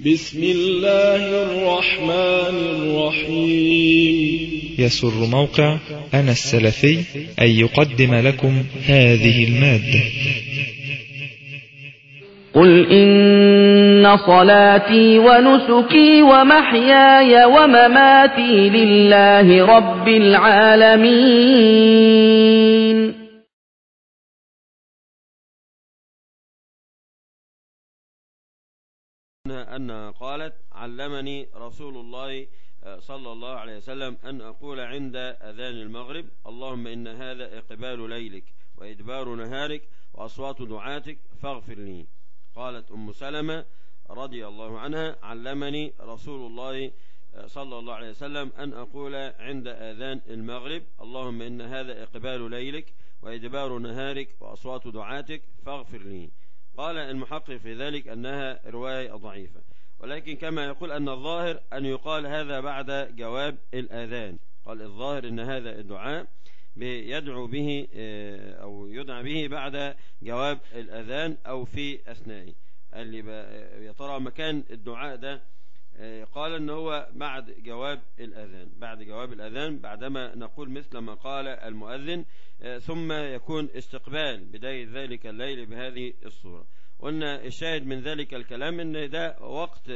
بسم الله الرحمن الرحيم يسر موقع أنا السلفي أن يقدم لكم هذه المادة قل إن صلاتي ونسكي ومحياي ومماتي لله رب العالمين أنها قالت علمني رسول الله صلى الله عليه وسلم أن أقول عند أذان المغرب اللهم إن هذا إقبال ليلك وإدبار نهارك وأصوات دعاتك فاغفر لي قالت أم سلمة رضي الله عنها علمني رسول الله صلى الله عليه وسلم أن أقول عند آذان المغرب اللهم إن هذا إقبال ليلك وإدبار نهارك وأصوات دعاتك فاغفر لي قال المحقق في ذلك أنها رواية ضعيفة ولكن كما يقول أن الظاهر أن يقال هذا بعد جواب الآذان قال الظاهر أن هذا الدعاء يدعو به أو يدعى به بعد جواب الأذان أو في أثنائه قال لي يا ترى مكان الدعاء ده قال ان هو بعد جواب الأذان بعد جواب الأذان بعدما نقول مثل ما قال المؤذن ثم يكون استقبال بداية ذلك الليل بهذه الصورة قلنا الشاهد من ذلك الكلام ان ده وقت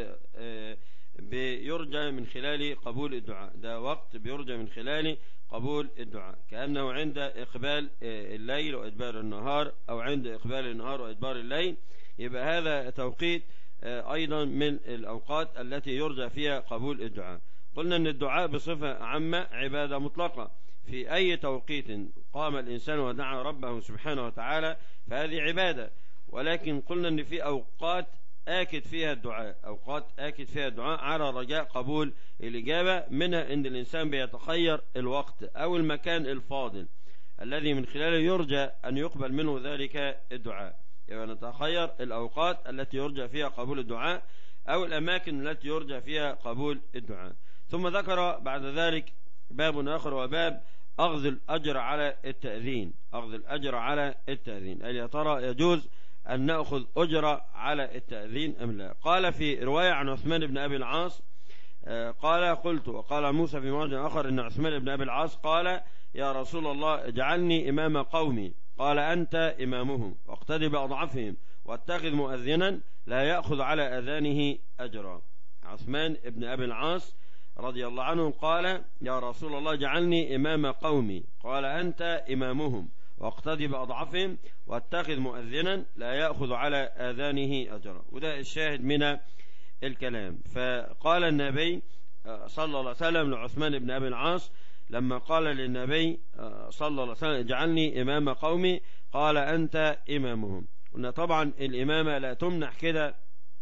بيرجى من خلال قبول الدعاء ده وقت بيرجى من خلال قبول الدعاء كأنه عند إقبال الليل وإدبار النهار أو عند إقبال النهار وإدبار الليل يبقى هذا توقيت أيضا من الأوقات التي يرجى فيها قبول الدعاء قلنا أن الدعاء بصفة عامة عبادة مطلقة في أي توقيت قام الإنسان ودعا ربه سبحانه وتعالى فهذه عبادة ولكن قلنا أن في أوقات آكد فيها الدعاء أوقات آكد فيها الدعاء على رجاء قبول الإجابة منها أن الإنسان بيتخير الوقت أو المكان الفاضل الذي من خلاله يرجى أن يقبل منه ذلك الدعاء يعني نتخير الأوقات التي يرجى فيها قبول الدعاء أو الأماكن التي يرجى فيها قبول الدعاء ثم ذكر بعد ذلك باب آخر وباب أخذ الأجر على التأذين أخذ الأجر على التأذين هل يا ترى يجوز أن نأخذ أجرة على التأذين أم لا قال في رواية عن عثمان بن أبي العاص قال قلت وقال موسى في موضع آخر أن عثمان بن أبي العاص قال يا رسول الله اجعلني إمام قومي قال أنت إمامهم واقتدي بأضعفهم واتخذ مؤذنا لا يأخذ على أذانه أجرا عثمان بن أبي العاص رضي الله عنه قال يا رسول الله اجعلني إمام قومي قال أنت إمامهم واقتدي بأضعفهم واتخذ مؤذنا لا يأخذ على آذانه أجرا وده الشاهد من الكلام فقال النبي صلى الله عليه وسلم لعثمان بن أبي العاص لما قال للنبي صلى الله عليه وسلم اجعلني إمام قومي قال أنت إمامهم قلنا طبعا الإمامة لا تمنح كده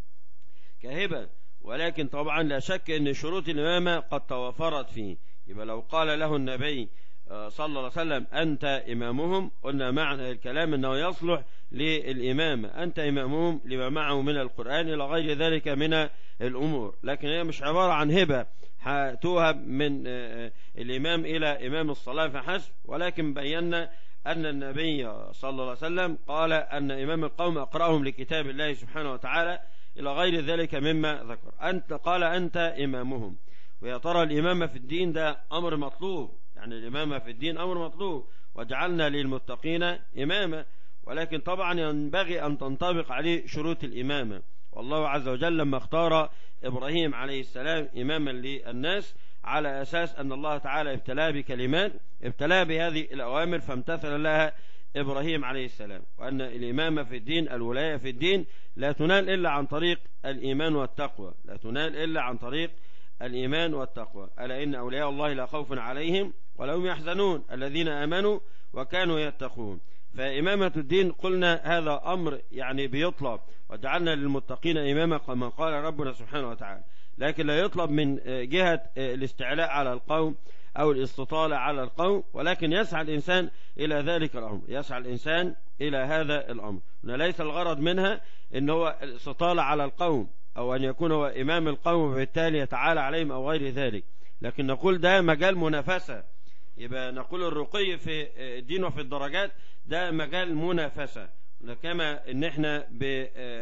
كهبة ولكن طبعا لا شك أن شروط الإمامة قد توفرت فيه يبقى لو قال له النبي صلى الله عليه وسلم أنت إمامهم قلنا معنى الكلام أنه يصلح للإمامة أنت إمامهم لما معه من القرآن إلى غير ذلك من الأمور لكن هي مش عبارة عن هبة توهب من الإمام إلى إمام الصلاة فحسب ولكن بينا أن النبي صلى الله عليه وسلم قال أن إمام القوم أقرأهم لكتاب الله سبحانه وتعالى إلى غير ذلك مما ذكر أنت قال أنت إمامهم ويا ترى الإمامة في الدين ده أمر مطلوب يعني الإمامة في الدين أمر مطلوب وجعلنا للمتقين إماما ولكن طبعا ينبغي أن تنطبق عليه شروط الإمامة والله عز وجل لما اختار إبراهيم عليه السلام إماما للناس على أساس أن الله تعالى ابتلاه بكلمات ابتلاه بهذه الأوامر فامتثل لها إبراهيم عليه السلام وأن الإمامة في الدين الولاية في الدين لا تنال إلا عن طريق الإيمان والتقوى لا تنال إلا عن طريق الإيمان والتقوى ألا إن أولياء الله لا خوف عليهم ولا هم يحزنون الذين آمنوا وكانوا يتقون فإمامة الدين قلنا هذا أمر يعني بيطلب وجعلنا للمتقين إماما كما قال ربنا سبحانه وتعالى لكن لا يطلب من جهة الاستعلاء على القوم أو الاستطالة على القوم ولكن يسعى الإنسان إلى ذلك الأمر يسعى الإنسان إلى هذا الأمر ليس الغرض منها إن هو الاستطالة على القوم أو أن يكون هو إمام القوم وبالتالي يتعالى عليهم أو غير ذلك لكن نقول ده مجال منافسة يبقى نقول الرقي في الدين وفي الدرجات ده مجال منافسة كما ان احنا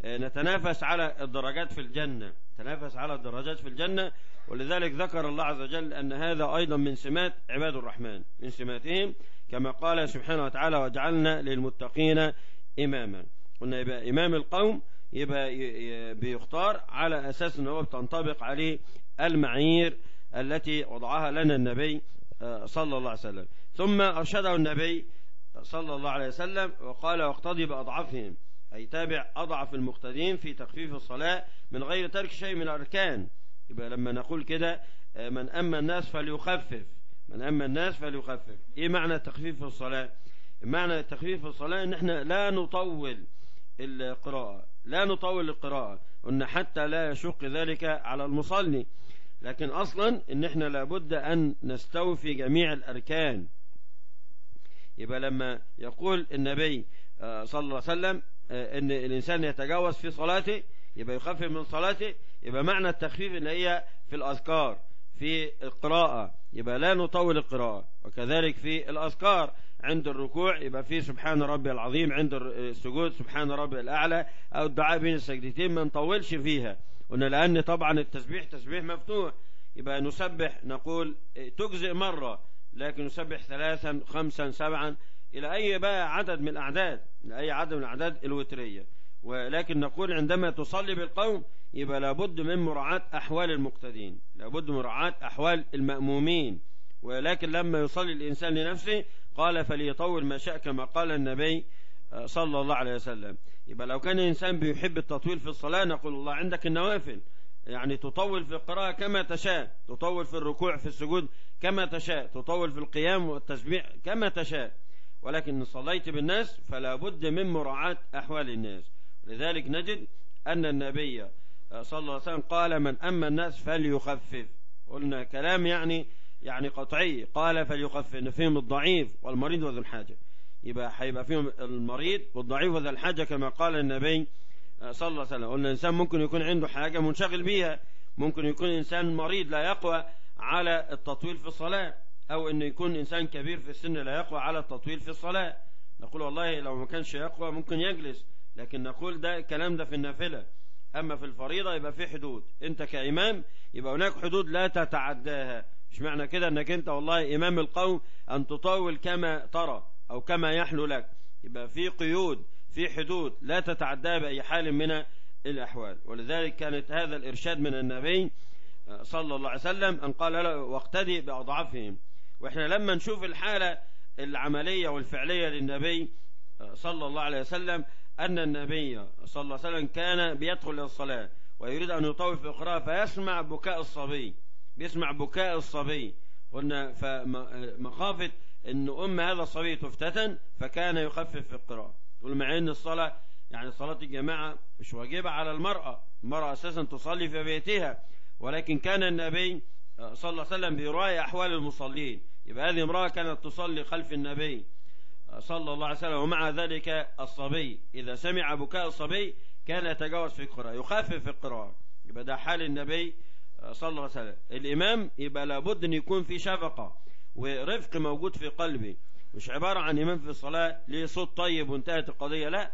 نتنافس على الدرجات في الجنة نتنافس على الدرجات في الجنة ولذلك ذكر الله عز وجل أن هذا أيضا من سمات عباد الرحمن من سماتهم كما قال سبحانه وتعالى وجعلنا للمتقين إماما قلنا يبقى إمام القوم يبقى بيختار على أساس أنه بتنطبق عليه المعايير التي وضعها لنا النبي صلى الله عليه وسلم ثم أرشده النبي صلى الله عليه وسلم وقال واقتضي بأضعفهم أي تابع أضعف المقتدين في تخفيف الصلاة من غير ترك شيء من الأركان يبقى لما نقول كده من أما الناس فليخفف من أما الناس فليخفف إيه معنى التخفيف في الصلاة معنى التخفيف في الصلاة إن إحنا لا نطول القراءة لا نطول القراءة قلنا حتى لا يشق ذلك على المصلي لكن أصلا إن إحنا لابد أن نستوفي جميع الأركان يبقى لما يقول النبي صلى الله عليه وسلم ان الانسان يتجاوز في صلاته يبقى يخفف من صلاته يبقى معنى التخفيف ان هي في الاذكار في القراءة يبقى لا نطول القراءة وكذلك في الأذكار عند الركوع يبقى في سبحان ربي العظيم عند السجود سبحان ربي الأعلى أو الدعاء بين السجدتين ما نطولش فيها قلنا لأن طبعا التسبيح تسبيح مفتوح يبقى نسبح نقول تجزئ مرة لكن نسبح ثلاثا خمسا سبعا إلى أي بقى عدد من الأعداد إلى أي عدد من الأعداد الوترية ولكن نقول عندما تصلي بالقوم يبقى لابد من مراعاة أحوال المقتدين لابد من مراعاة أحوال المأمومين ولكن لما يصلي الإنسان لنفسه قال فليطول ما شاء كما قال النبي صلى الله عليه وسلم يبقى لو كان الإنسان بيحب التطويل في الصلاة نقول الله عندك النوافل يعني تطول في القراءة كما تشاء تطول في الركوع في السجود كما تشاء تطول في القيام والتسبيح كما تشاء ولكن صليت بالناس فلا بد من مراعاة أحوال الناس لذلك نجد أن النبي صلى الله عليه وسلم قال من أما الناس فليخفف قلنا كلام يعني يعني قطعي قال فليخفف إن فيهم الضعيف والمريض وذو الحاجة يبقى هيبقى فيهم المريض والضعيف وذو الحاجة كما قال النبي صلى الله عليه وسلم قلنا الإنسان ممكن يكون عنده حاجة منشغل بيها ممكن يكون إنسان مريض لا يقوى على التطويل في الصلاة أو أنه يكون إنسان كبير في السن لا يقوى على التطويل في الصلاة نقول والله لو ما كانش يقوى ممكن يجلس لكن نقول ده الكلام ده في النافلة أما في الفريضة يبقى في حدود أنت كإمام يبقى هناك حدود لا تتعداها مش معنى كده أنك أنت والله إمام القوم أن تطول كما ترى أو كما يحلو لك يبقى في قيود في حدود لا تتعداها بأي حال من الأحوال ولذلك كانت هذا الإرشاد من النبي صلى الله عليه وسلم أن قال له واقتدي بأضعافهم وإحنا لما نشوف الحالة العملية والفعلية للنبي صلى الله عليه وسلم أن النبي صلى الله عليه وسلم كان بيدخل إلى الصلاة ويريد أن يطوف في القراءة فيسمع بكاء الصبي بيسمع بكاء الصبي قلنا فمخافة أن أم هذا الصبي تفتتن فكان يخفف في القراءة مع أن الصلاة يعني صلاة الجماعة مش واجبة على المرأة المرأة أساسا تصلي في بيتها ولكن كان النبي صلى الله عليه وسلم بيراعي أحوال المصلين يبقى هذه امرأة كانت تصلي خلف النبي صلى الله عليه وسلم ومع ذلك الصبي إذا سمع بكاء الصبي كان يتجاوز في القراءة يخفف في القراءة يبقى ده حال النبي صلى الله عليه وسلم الإمام يبقى لابد أن يكون في شفقة ورفق موجود في قلبه مش عبارة عن إمام في الصلاة ليه صوت طيب وانتهت القضية لا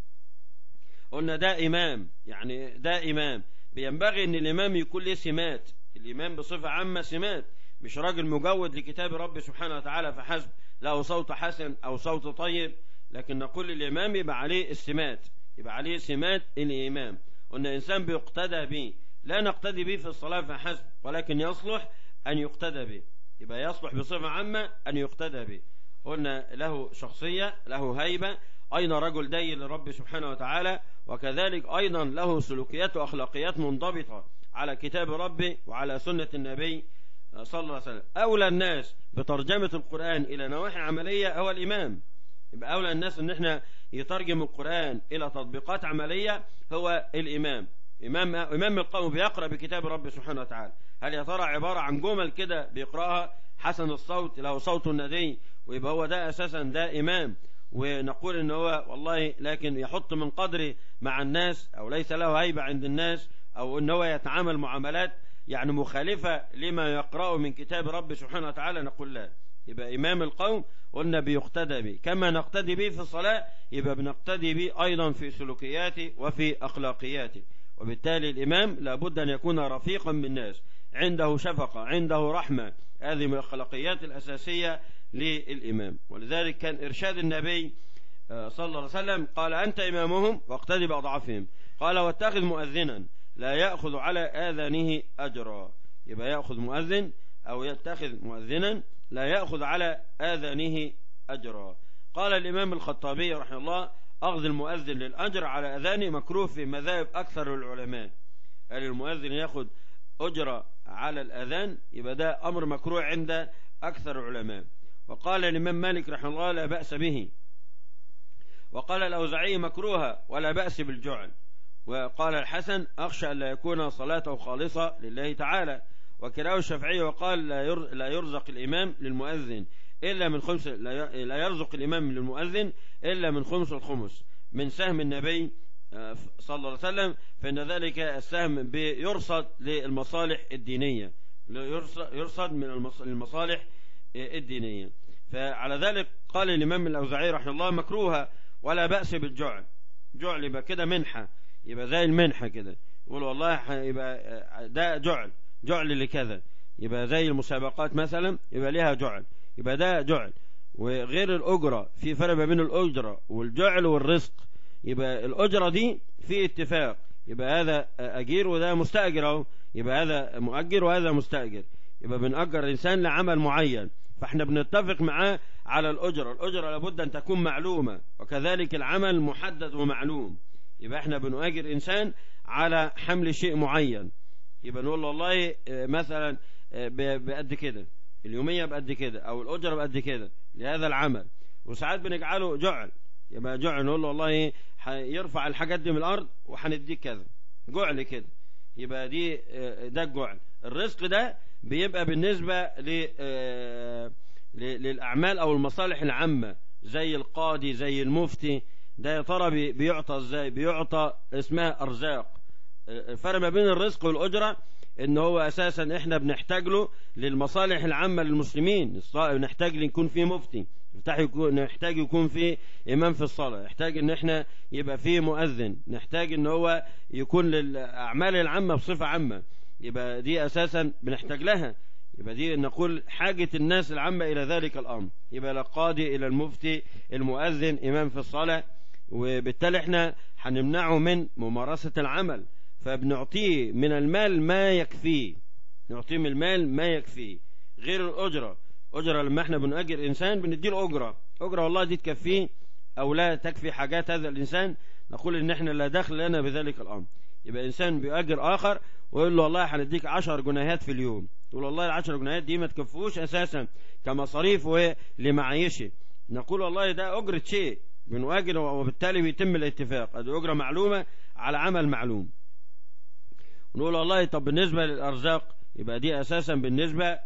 قلنا ده إمام يعني ده إمام بينبغي أن الإمام يكون له سمات الإمام بصفة عامة سمات مش راجل مجود لكتاب رب سبحانه وتعالى فحسب له صوت حسن أو صوت طيب لكن نقول الإمام يبقى عليه السمات يبقى عليه سمات الإمام قلنا إنسان بيقتدى به لا نقتدي به في الصلاة فحسب ولكن يصلح أن يقتدى به يبقى يصلح بصفة عامة أن يقتدى به قلنا له شخصية له هيبة أيضا رجل دي لرب سبحانه وتعالى وكذلك أيضا له سلوكيات وأخلاقيات منضبطة على كتاب ربي وعلى سنة النبي صلى الله عليه وسلم أولى الناس بترجمة القرآن إلى نواحي عملية هو الإمام يبقى أولى الناس أن احنا يترجم القرآن إلى تطبيقات عملية هو الإمام إمام, إمام القوم بيقرأ بكتاب رب سبحانه وتعالى هل يا ترى عبارة عن جمل كده بيقرأها حسن الصوت له صوت ندي ويبقى هو ده أساسا ده إمام ونقول ان هو والله لكن يحط من قدره مع الناس او ليس له هيبة عند الناس او ان هو يتعامل معاملات يعني مخالفة لما يقرأه من كتاب رب سبحانه وتعالى نقول لا يبقى إمام القوم قلنا بيقتدى به كما نقتدي به في الصلاة يبقى بنقتدي به أيضا في سلوكياته وفي أخلاقياته وبالتالي الإمام لابد أن يكون رفيقا بالناس عنده شفقة عنده رحمة هذه من الأخلاقيات الأساسية للإمام ولذلك كان إرشاد النبي صلى الله عليه وسلم قال أنت إمامهم واقتدي بأضعافهم قال واتخذ مؤذنا لا يأخذ على آذانه أجرا يبقى يأخذ مؤذن أو يتخذ مؤذنا لا يأخذ على آذانه أجرا قال الإمام الخطابي رحمه الله أخذ المؤذن للأجر على أذانه مكروه في مذاهب أكثر العلماء هل المؤذن يأخذ أجرة على الأذان يبقى ده أمر مكروه عند أكثر العلماء وقال الإمام مالك رحمه الله لا بأس به وقال الأوزعي مكروها ولا بأس بالجعل وقال الحسن أخشى أن لا يكون صلاته خالصة لله تعالى وكراه الشافعي وقال لا يرزق الإمام للمؤذن إلا من خمس لا يرزق الإمام للمؤذن إلا من خمس الخمس من سهم النبي صلى الله عليه وسلم فإن ذلك السهم بيرصد للمصالح الدينية يرصد من المصالح الدينية فعلى ذلك قال الإمام الأوزاعي رحمه الله مكروها ولا بأس بالجعل جعل يبقى كده منحة يبقى زي المنحة كده يقول والله يبقى ده جعل جعل لكذا يبقى زي المسابقات مثلا يبقى ليها جعل يبقى ده جعل وغير الأجرة في فرق ما بين الأجرة والجعل والرزق يبقى الأجرة دي في اتفاق يبقى هذا أجير وده مستأجر أهو يبقى هذا مؤجر وهذا مستأجر يبقى بنأجر الإنسان لعمل معين فاحنا بنتفق معاه على الأجرة الأجرة لابد أن تكون معلومة وكذلك العمل محدد ومعلوم يبقى احنا بنؤجر إنسان على حمل شيء معين يبقى نقول له والله مثلا بقد كده اليومية بقد كده أو الأجرة بقد كده لهذا العمل وساعات بنجعله جعل يبقى جعل نقول له والله يرفع الحاجات دي من الأرض وهنديك كذا جعل كده يبقى دي ده الجعل الرزق ده بيبقى بالنسبة للأعمال أو المصالح العامة زي القاضي زي المفتي ده يا ترى بيعطى ازاي بيعطى اسمها أرزاق الفرق ما بين الرزق والأجرة ان هو اساسا احنا بنحتاج له للمصالح العامة للمسلمين نحتاج يكون في مفتي نحتاج يكون في امام في الصلاة نحتاج ان احنا يبقى في مؤذن نحتاج ان هو يكون للاعمال العامة بصفة عامة يبقى دي اساسا بنحتاج لها يبقى دي نقول حاجة الناس العامة الى ذلك الامر يبقى القاضي الى المفتي المؤذن امام في الصلاة وبالتالي احنا هنمنعه من ممارسة العمل فبنعطيه من المال ما يكفيه نعطيه من المال ما يكفيه غير الأجرة أجرة لما احنا بنأجر إنسان بنديله أجرة أجرة والله دي تكفيه أو لا تكفي حاجات هذا الإنسان نقول إن احنا لا دخل لنا بذلك الأمر يبقى إنسان بيأجر آخر ويقول له والله هنديك عشر جنيهات في اليوم يقول والله العشر جنيهات دي ما تكفوش أساسا كمصاريف ولمعايشه نقول والله ده أجرة شيء بنؤجر وبالتالي بيتم الاتفاق هذه أجرة معلومة على عمل معلوم نقول والله طب بالنسبة للأرزاق يبقى دي أساسا بالنسبة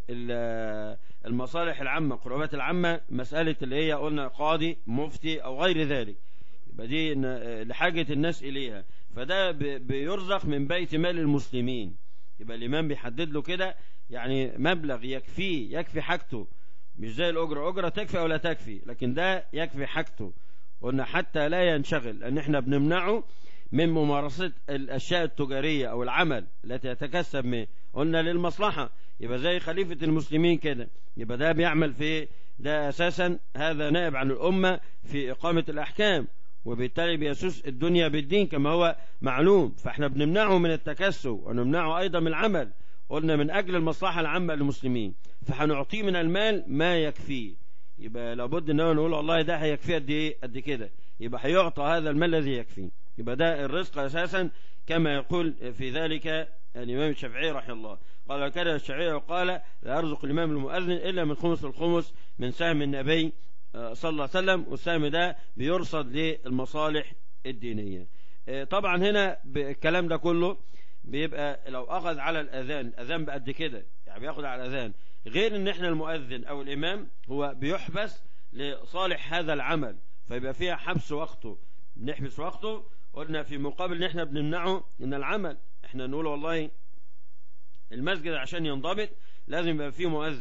للمصالح العامة قربات العامة مسألة اللي هي قلنا قاضي مفتي أو غير ذلك يبقى دي لحاجة الناس إليها فده بيرزق من بيت مال المسلمين يبقى الإمام بيحدد له كده يعني مبلغ يكفيه يكفي حاجته مش زي الأجرة أجرة تكفي أو لا تكفي لكن ده يكفي حاجته قلنا حتى لا ينشغل لأن احنا بنمنعه من ممارسة الأشياء التجارية أو العمل التي يتكسب منه قلنا للمصلحة يبقى زي خليفة المسلمين كده يبقى ده بيعمل في ده أساسا هذا نائب عن الأمة في إقامة الأحكام وبالتالي بيسوس الدنيا بالدين كما هو معلوم فاحنا بنمنعه من التكسب ونمنعه أيضا من العمل قلنا من أجل المصلحة العامة للمسلمين فهنعطيه من المال ما يكفيه يبقى لابد ان نقول والله ده هيكفيه قد ايه قد كده يبقى هيعطى هذا المال الذي يكفيه يبقى ده الرزق أساسا كما يقول في ذلك الإمام الشافعي رحمه الله قال وكان الشافعي وقال لا يرزق الإمام المؤذن إلا من خمس الخمس من سهم النبي صلى الله عليه وسلم والسهم ده بيرصد للمصالح الدينية طبعا هنا الكلام ده كله بيبقى لو أخذ على الأذان الأذان بقد كده يعني بياخد على الأذان غير ان احنا المؤذن او الامام هو بيحبس لصالح هذا العمل فيبقى فيها حبس وقته بنحبس وقته قلنا في مقابل ان احنا بنمنعه من العمل احنا نقول والله المسجد عشان ينضبط لازم يبقى فيه مؤذن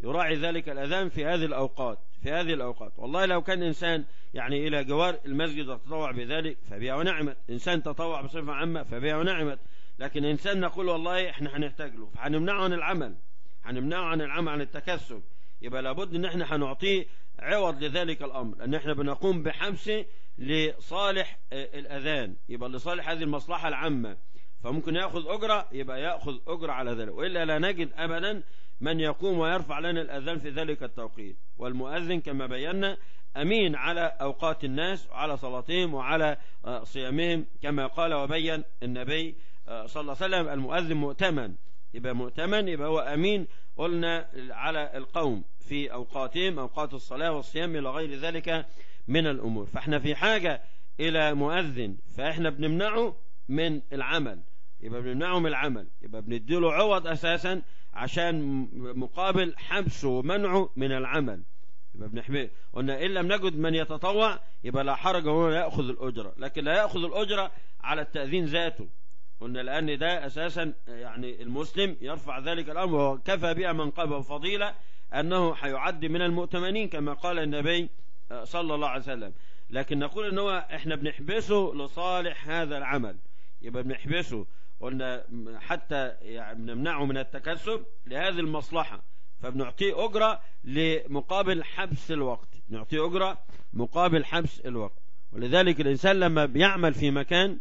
يراعي ذلك الأذان في هذه الأوقات في هذه الأوقات والله لو كان إنسان يعني إلى جوار المسجد يتطوع بذلك فبها ونعمت إنسان تطوع بصفة عامة فبها ونعمت لكن إنسان نقول والله إحنا هنحتاج له فهنمنعه عن العمل هنمنعه عن العمل عن التكسب يبقى لابد إن إحنا هنعطيه عوض لذلك الأمر أن إحنا بنقوم بحبسه لصالح الأذان يبقى لصالح هذه المصلحة العامة فممكن يأخذ أجرة يبقى يأخذ أجرة على ذلك وإلا لا نجد أبدا من يقوم ويرفع لنا الأذان في ذلك التوقيت والمؤذن كما بينا أمين على أوقات الناس وعلى صلاتهم وعلى صيامهم كما قال وبين النبي صلى الله عليه وسلم المؤذن مؤتمن يبقى مؤتمن يبقى هو أمين قلنا على القوم في أوقاتهم أوقات الصلاة والصيام إلى غير ذلك من الأمور فإحنا في حاجة إلى مؤذن فإحنا بنمنعه من العمل يبقى بنمنعه من العمل يبقى بنديله عوض أساسا عشان مقابل حبسه ومنعه من العمل يبقى بنحميه قلنا إن لم نجد من يتطوع يبقى لا حرج هو يأخذ الأجرة لكن لا يأخذ الأجرة على التأذين ذاته قلنا لأن ده أساسا يعني المسلم يرفع ذلك الأمر وكفى بها من قبل فضيلة أنه حيعد من المؤتمنين كما قال النبي صلى الله عليه وسلم لكن نقول ان هو احنا بنحبسه لصالح هذا العمل يبقى بنحبسه قلنا حتى يعني بنمنعه من التكسب لهذه المصلحة فبنعطيه أجرة لمقابل حبس الوقت نعطيه أجرة مقابل حبس الوقت ولذلك الإنسان لما بيعمل في مكان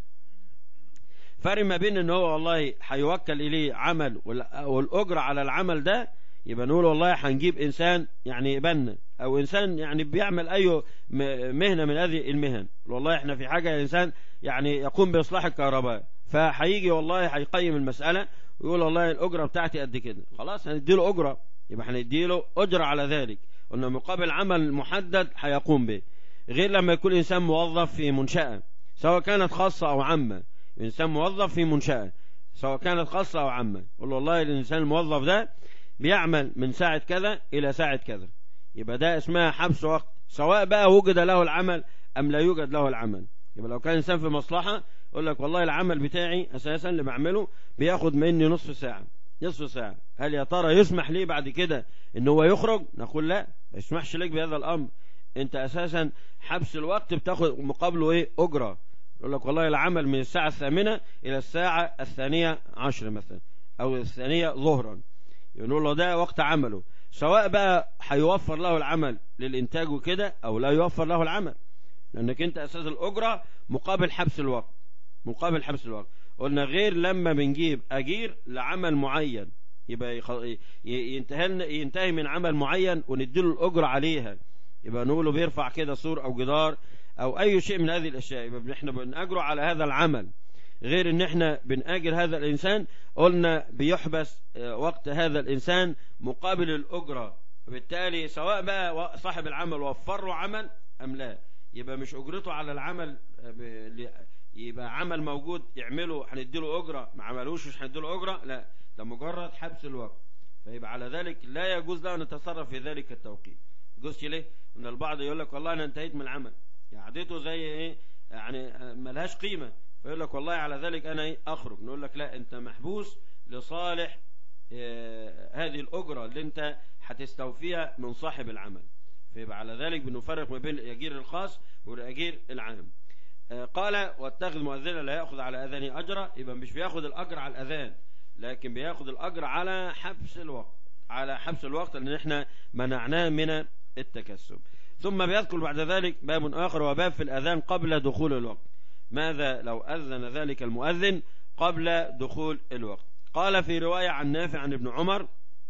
فرق ما بين ان هو والله هيوكل إليه عمل والأجرة على العمل ده يبقى نقول والله هنجيب إنسان يعني بنا أو إنسان يعني بيعمل أي مهنة من هذه المهن والله إحنا في حاجة إنسان يعني يقوم بإصلاح الكهرباء فهيجي والله هيقيم المسألة ويقول والله الأجرة بتاعتي قد كده خلاص هنديله أجرة يبقى هنديله أجرة على ذلك قلنا مقابل عمل محدد هيقوم به غير لما يكون إنسان موظف في منشأة سواء كانت خاصة أو عامة إنسان موظف في منشأة سواء كانت خاصة أو عامة قل والله الإنسان الموظف ده بيعمل من ساعة كذا إلى ساعة كذا يبقى ده اسمها حبس وقت سواء بقى وجد له العمل أم لا يوجد له العمل يبقى لو كان إنسان في مصلحة يقول لك والله العمل بتاعي أساسا اللي بعمله بياخد مني نصف ساعة نصف ساعة هل يا ترى يسمح لي بعد كده ان هو يخرج نقول لا ما يسمحش لك بهذا الأمر انت أساسا حبس الوقت بتاخد مقابله ايه أجرة يقول لك والله العمل من الساعة الثامنة إلى الساعة الثانية عشر مثلا أو الثانية ظهرا يقول له ده وقت عمله سواء بقى هيوفر له العمل للإنتاج وكده أو لا يوفر له العمل لأنك أنت أساس الأجرة مقابل حبس الوقت مقابل حبس الوقت قلنا غير لما بنجيب أجير لعمل معين يبقى ينتهي, ينتهي من عمل معين ونديله الأجرة عليها يبقى نقوله بيرفع كده سور أو جدار أو أي شيء من هذه الأشياء يبقى احنا بنأجره على هذا العمل غير ان احنا بنأجر هذا الانسان قلنا بيحبس وقت هذا الانسان مقابل الاجرة وبالتالي سواء بقى صاحب العمل وفر له عمل ام لا يبقى مش اجرته على العمل يبقى عمل موجود يعمله هنديله اجرة ما عملوش مش هنديله اجرة لا ده مجرد حبس الوقت فيبقى على ذلك لا يجوز له ان نتصرف في ذلك التوقيت يجوز ليه ان البعض يقول لك والله انا انتهيت من العمل قعدته زي ايه يعني ملهاش قيمه فيقول لك والله على ذلك أنا إيه أخرج نقول لك لا أنت محبوس لصالح آه هذه الأجرة اللي أنت هتستوفيها من صاحب العمل فيبقى على ذلك بنفرق ما بين الأجير الخاص والأجير العام آه قال واتخذ مؤذنا لا يأخذ على أذانه أجرة يبقى مش بياخذ الأجر على الأذان لكن بياخذ الأجر على حبس الوقت على حبس الوقت لأن احنا منعناه من التكسب ثم بيذكر بعد ذلك باب آخر وباب في الأذان قبل دخول الوقت ماذا لو أذن ذلك المؤذن قبل دخول الوقت قال في رواية عن نافع عن ابن عمر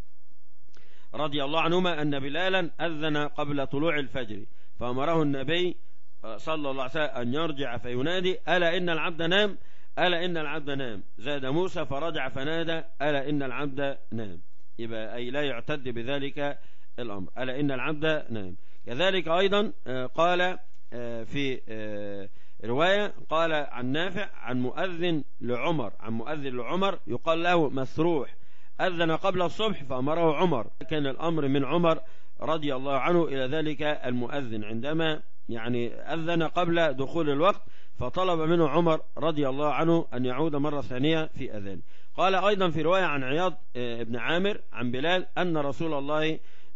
رضي الله عنهما أن بلالا أذن قبل طلوع الفجر فأمره النبي صلى الله عليه وسلم أن يرجع فينادي ألا إن العبد نام ألا إن العبد نام زاد موسى فرجع فنادى ألا إن العبد نام يبقى أي لا يعتد بذلك الأمر ألا إن العبد نام كذلك أيضا قال في رواية قال عن نافع عن مؤذن لعمر عن مؤذن لعمر يقال له مسروح أذن قبل الصبح فأمره عمر كان الأمر من عمر رضي الله عنه إلى ذلك المؤذن عندما يعني أذن قبل دخول الوقت فطلب منه عمر رضي الله عنه أن يعود مرة ثانية في أذان قال أيضا في رواية عن عياض بن عامر عن بلال أن رسول الله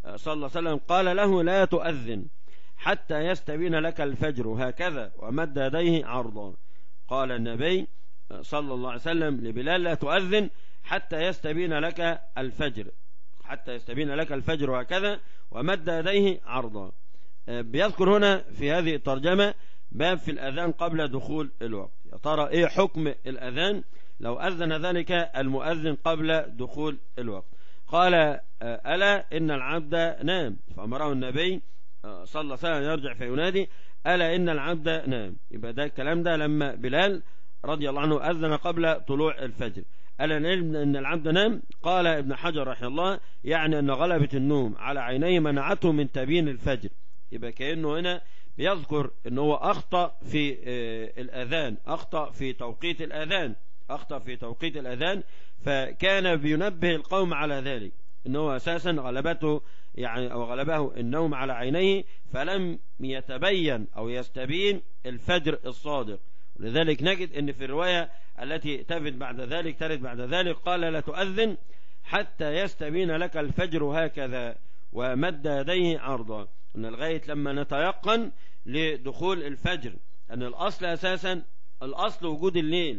صلى الله عليه وسلم قال له لا تؤذن حتى يستبين لك الفجر هكذا ومد يديه عرضا قال النبي صلى الله عليه وسلم لبلال لا تؤذن حتى يستبين لك الفجر حتى يستبين لك الفجر هكذا ومد يديه عرضا بيذكر هنا في هذه الترجمة باب في الأذان قبل دخول الوقت يا ترى إيه حكم الأذان لو أذن ذلك المؤذن قبل دخول الوقت قال ألا إن العبد نام فأمره النبي صلى الله عليه وسلم يرجع فينادي ألا إن العبد نام يبقى ده الكلام ده لما بلال رضي الله عنه أذن قبل طلوع الفجر ألا إن العبد نام قال ابن حجر رحمه الله يعني أن غلبة النوم على عينيه منعته من تبيين الفجر يبقى كأنه هنا بيذكر أنه هو أخطأ في الأذان أخطأ في توقيت الأذان أخطأ في توقيت الأذان فكان بينبه القوم على ذلك أنه أساسا غلبته يعني أو غلبه النوم على عينيه فلم يتبين أو يستبين الفجر الصادق ولذلك نجد أن في الرواية التي تفد بعد ذلك ترد بعد ذلك قال لا تؤذن حتى يستبين لك الفجر هكذا ومد يديه عرضا أن لغاية لما نتيقن لدخول الفجر أن الأصل أساسا الأصل وجود الليل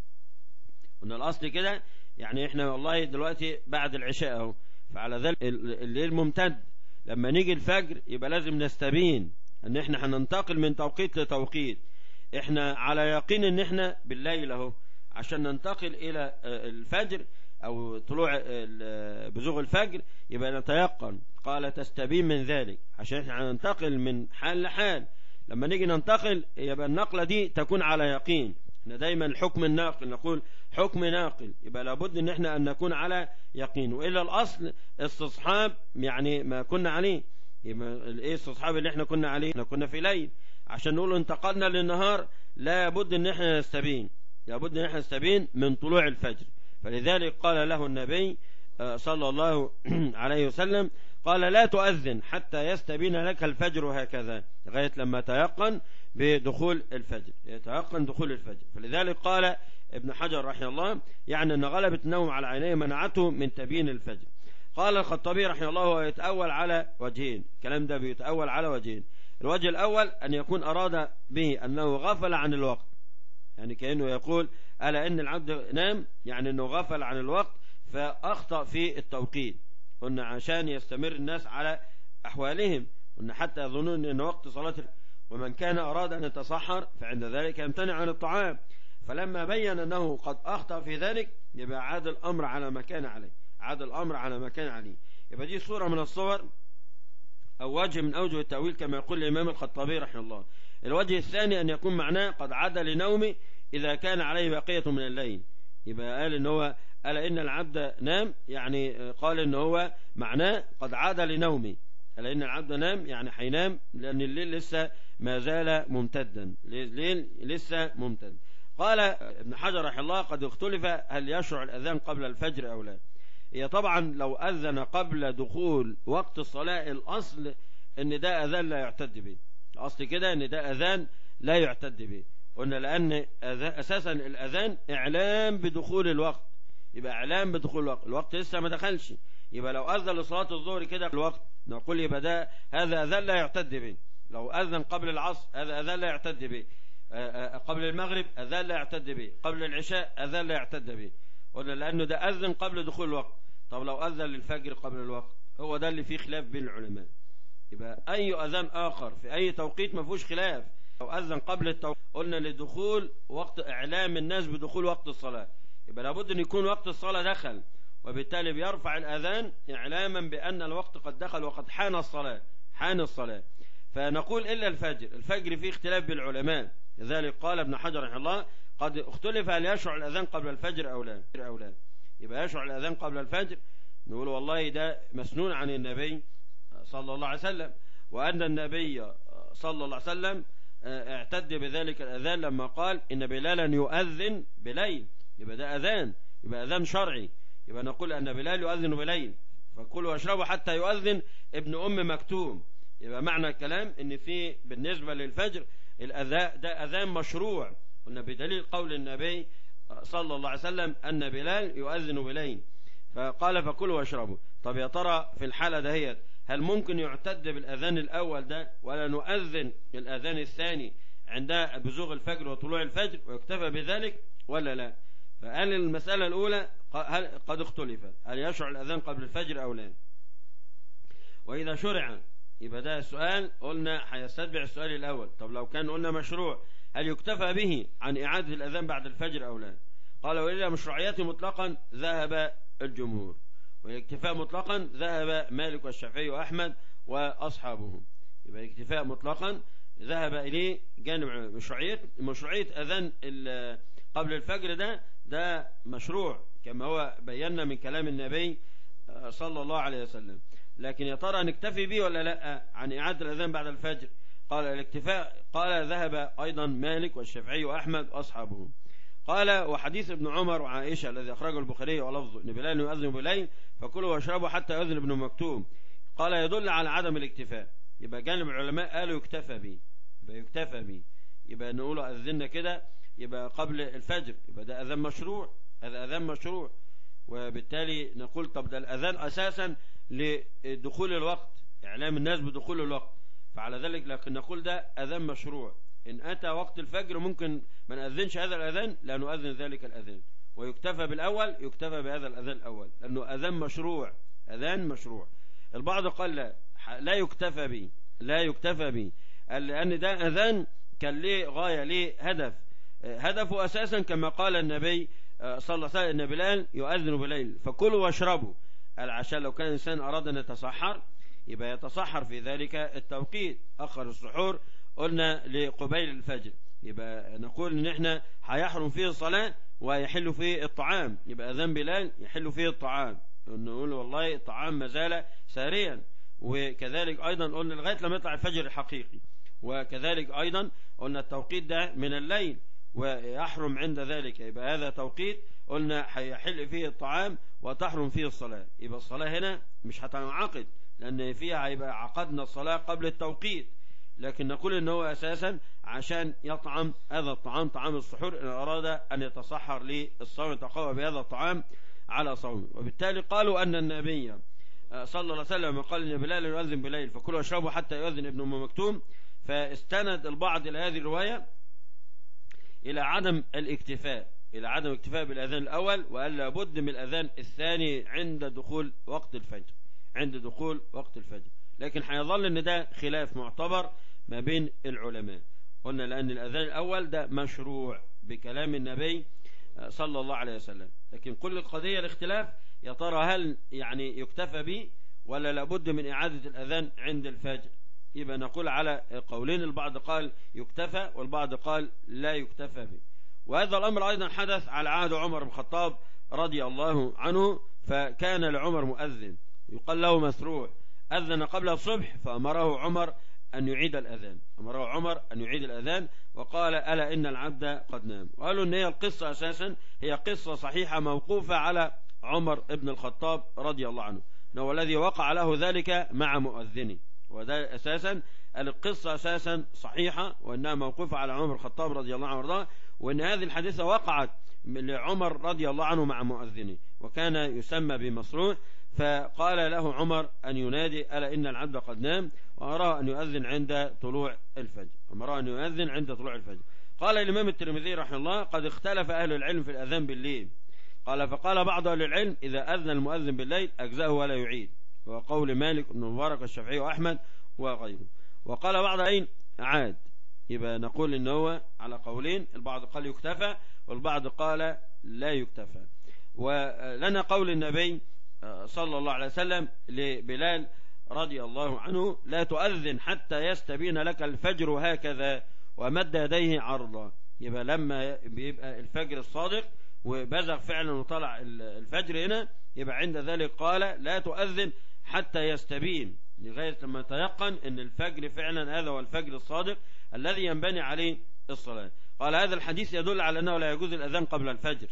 أن الأصل كده يعني إحنا والله دلوقتي بعد العشاء أهو فعلى ذلك الليل ممتد لما نيجي الفجر يبقى لازم نستبين ان احنا هننتقل من توقيت لتوقيت احنا على يقين ان احنا بالليل اهو عشان ننتقل الى الفجر او طلوع بزوغ الفجر يبقى نتيقن قال تستبين من ذلك عشان احنا هننتقل من حال لحال لما نيجي ننتقل يبقى النقلة دي تكون على يقين احنا دايما الحكم الناقل نقول حكم ناقل يبقى لابد ان احنا ان نكون على يقين والا الاصل استصحاب يعني ما كنا عليه يبقى ايه استصحاب اللي احنا كنا عليه احنا كنا في ليل عشان نقول انتقلنا للنهار لابد ان احنا نستبين لابد ان احنا نستبين من طلوع الفجر فلذلك قال له النبي صلى الله عليه وسلم قال لا تؤذن حتى يستبين لك الفجر هكذا لغاية لما تيقن بدخول الفجر يتيقن دخول الفجر فلذلك قال ابن حجر رحمه الله يعني أن غلبة النوم على عينيه منعته من تبيين الفجر قال الخطابي رحمه الله هو يتأول على وجهين الكلام ده بيتأول على وجهين الوجه الأول أن يكون أراد به أنه غفل عن الوقت يعني كأنه يقول ألا إن العبد نام يعني أنه غفل عن الوقت فأخطأ في التوقيت قلنا عشان يستمر الناس على أحوالهم قلنا حتى يظنون أن وقت صلاة ومن كان أراد أن يتصحر فعند ذلك يمتنع عن الطعام فلما بين أنه قد أخطأ في ذلك يبقى عاد الأمر على ما كان عليه عاد الأمر على ما كان عليه يبقى دي صورة من الصور أو وجه من أوجه التأويل كما يقول الإمام الخطابي رحمه الله الوجه الثاني أن يكون معناه قد عاد لنومه إذا كان عليه بقية من الليل يبقى قال إن هو ألا إن العبد نام يعني قال إن هو معناه قد عاد لنومه ألا إن العبد نام يعني حينام لأن الليل لسه ما زال ممتدا الليل لسه ممتد قال ابن حجر رحمه الله قد اختلف هل يشرع الأذان قبل الفجر أو لا هي طبعا لو أذن قبل دخول وقت الصلاة الأصل أن ده أذان لا يعتد به الأصل كده أن ده أذان لا يعتد به قلنا لأن أساسا الأذان إعلام بدخول الوقت يبقى إعلام بدخول الوقت الوقت لسه ما دخلش يبقى لو أذن لصلاة الظهر كده الوقت نقول يبقى ده هذا أذان لا يعتد به لو أذن قبل العصر هذا أذان لا يعتد به قبل المغرب أذان لا يعتد به قبل العشاء أذان لا يعتد به قلنا لأنه ده أذن قبل دخول الوقت طب لو أذن للفجر قبل الوقت هو ده اللي فيه خلاف بين العلماء يبقى أي أذان آخر في أي توقيت ما فيهوش خلاف لو أذن قبل التوقيت قلنا لدخول وقت إعلام الناس بدخول وقت الصلاة يبقى لابد أن يكون وقت الصلاة دخل وبالتالي بيرفع الأذان إعلاما بأن الوقت قد دخل وقد حان الصلاة حان الصلاة فنقول إلا الفجر الفجر فيه اختلاف بالعلماء لذلك قال ابن حجر رحمه الله قد اختلف هل يشرع الأذان قبل الفجر أو لا أو لا يبقى يشرع الأذان قبل الفجر نقول والله ده مسنون عن النبي صلى الله عليه وسلم وأن النبي صلى الله عليه وسلم اعتد بذلك الأذان لما قال إن بلالا يؤذن بليل يبقى ده أذان يبقى أذان شرعي يبقى نقول أن بلال يؤذن بليل فكلوا واشربوا حتى يؤذن ابن أم مكتوم يبقى معنى الكلام ان في بالنسبة للفجر الأذاء ده أذان مشروع قلنا بدليل قول النبي صلى الله عليه وسلم أن بلال يؤذن بليل فقال فكلوا واشربوا طب يا ترى في الحالة دهيت هل ممكن يعتد بالأذان الأول ده ولا نؤذن الأذان الثاني عند بزوغ الفجر وطلوع الفجر ويكتفى بذلك ولا لا فقال المسألة الأولى هل قد اختلف هل يشرع الأذان قبل الفجر أو لا وإذا شرع يبقى ده السؤال قلنا هيستتبع السؤال الأول طب لو كان قلنا مشروع هل يكتفى به عن إعادة الأذان بعد الفجر أو لا قال وإلى مشروعيته مطلقا ذهب الجمهور والاكتفاء مطلقا ذهب مالك والشافعي وأحمد وأصحابهم يبقى الاكتفاء مطلقا ذهب إليه جانب مشروعية مشروعية أذان قبل الفجر ده ده مشروع كما هو بينا من كلام النبي صلى الله عليه وسلم لكن يا ترى نكتفي به ولا لا عن إعادة الأذان بعد الفجر قال الاكتفاء قال ذهب أيضا مالك والشافعي وأحمد وأصحابهم قال وحديث ابن عمر وعائشة الذي أخرجه البخاري ولفظه إن بلال يؤذن بليل فكلوا واشربوا حتى يؤذن ابن مكتوم قال يدل على عدم الاكتفاء يبقى جانب العلماء قالوا يكتفى به يبقى يكتفى به يبقى نقول أذنا كده يبقى قبل الفجر يبقى ده أذان مشروع هذا أذان مشروع وبالتالي نقول طب ده الأذان أساسا لدخول الوقت إعلام الناس بدخول الوقت فعلى ذلك لكن نقول ده أذان مشروع إن أتى وقت الفجر ممكن ما نأذنش هذا الأذان لا نؤذن ذلك الأذان ويكتفى بالأول يكتفى بهذا الأذان الأول لأنه أذان مشروع أذان مشروع البعض قال لا لا يكتفى به لا يكتفى به لأن ده أذان كان ليه غاية ليه هدف هدفه أساسا كما قال النبي صلى الله عليه وسلم إن بلال يؤذن بليل فكلوا واشربوا العشاء لو كان الإنسان أراد أن يتصحر يبقى يتصحر في ذلك التوقيت أخر السحور قلنا لقبيل الفجر يبقى نقول ان احنا هيحرم فيه الصلاة ويحل فيه الطعام يبقى اذان بلال يحل فيه الطعام نقول والله الطعام ما زال ساريا وكذلك ايضا قلنا لغاية لما يطلع الفجر الحقيقي وكذلك ايضا قلنا التوقيت ده من الليل ويحرم عند ذلك يبقى هذا توقيت قلنا هيحل فيه الطعام وتحرم فيه الصلاة يبقى الصلاة هنا مش هتنعقد لأن فيها هيبقى عقدنا الصلاة قبل التوقيت لكن نقول ان هو اساسا عشان يطعم هذا الطعام طعام السحور ان اراد ان يتصحر للصوم يتقوى بهذا الطعام على صومه وبالتالي قالوا ان النبي صلى الله عليه وسلم قال ان بلال يؤذن بليل فكلوا واشربوا حتى يؤذن ابن ام مكتوم فاستند البعض الى هذه الروايه الى عدم الاكتفاء الى عدم الاكتفاء بالاذان الاول وقال لابد من الاذان الثاني عند دخول وقت الفجر عند دخول وقت الفجر لكن هيظل ان ده خلاف معتبر ما بين العلماء قلنا لأن الأذان الأول ده مشروع بكلام النبي صلى الله عليه وسلم لكن كل القضية الاختلاف يا ترى هل يعني يكتفى به ولا لابد من إعادة الأذان عند الفجر يبقى نقول على قولين البعض قال يكتفى والبعض قال لا يكتفى به وهذا الأمر أيضا حدث على عهد عمر بن الخطاب رضي الله عنه فكان لعمر مؤذن يقال له مسروع أذن قبل الصبح فأمره عمر أن يعيد الأذان أمره عمر أن يعيد الأذان وقال ألا إن العبد قد نام وقالوا أن هي القصة أساسا هي قصة صحيحة موقوفة على عمر ابن الخطاب رضي الله عنه هو الذي وقع له ذلك مع مؤذنه وده أساسا القصة أساسا صحيحة وأنها موقوفة على عمر الخطاب رضي الله عنه وارضاه وأن هذه الحادثة وقعت لعمر رضي الله عنه مع مؤذنه وكان يسمى بمصروع فقال له عمر أن ينادي ألا إن العبد قد نام وأراه أن يؤذن عند طلوع الفجر أمره أن يؤذن عند طلوع الفجر قال الإمام الترمذي رحمه الله قد اختلف أهل العلم في الأذان بالليل قال فقال بعض أهل العلم إذا أذن المؤذن بالليل أجزاه ولا يعيد وهو قول مالك بن مبارك والشافعي وأحمد وغيره وقال بعض أين عاد يبقى نقول إن هو على قولين البعض قال يكتفى والبعض قال لا يكتفى ولنا قول النبي صلى الله عليه وسلم لبلال رضي الله عنه لا تؤذن حتى يستبين لك الفجر هكذا ومد يديه عرضا يبقى لما بيبقى الفجر الصادق وبزغ فعلا وطلع الفجر هنا يبقى عند ذلك قال لا تؤذن حتى يستبين لغاية لما تيقن ان الفجر فعلا هذا هو الفجر الصادق الذي ينبني عليه الصلاة قال هذا الحديث يدل على أنه لا يجوز الأذان قبل الفجر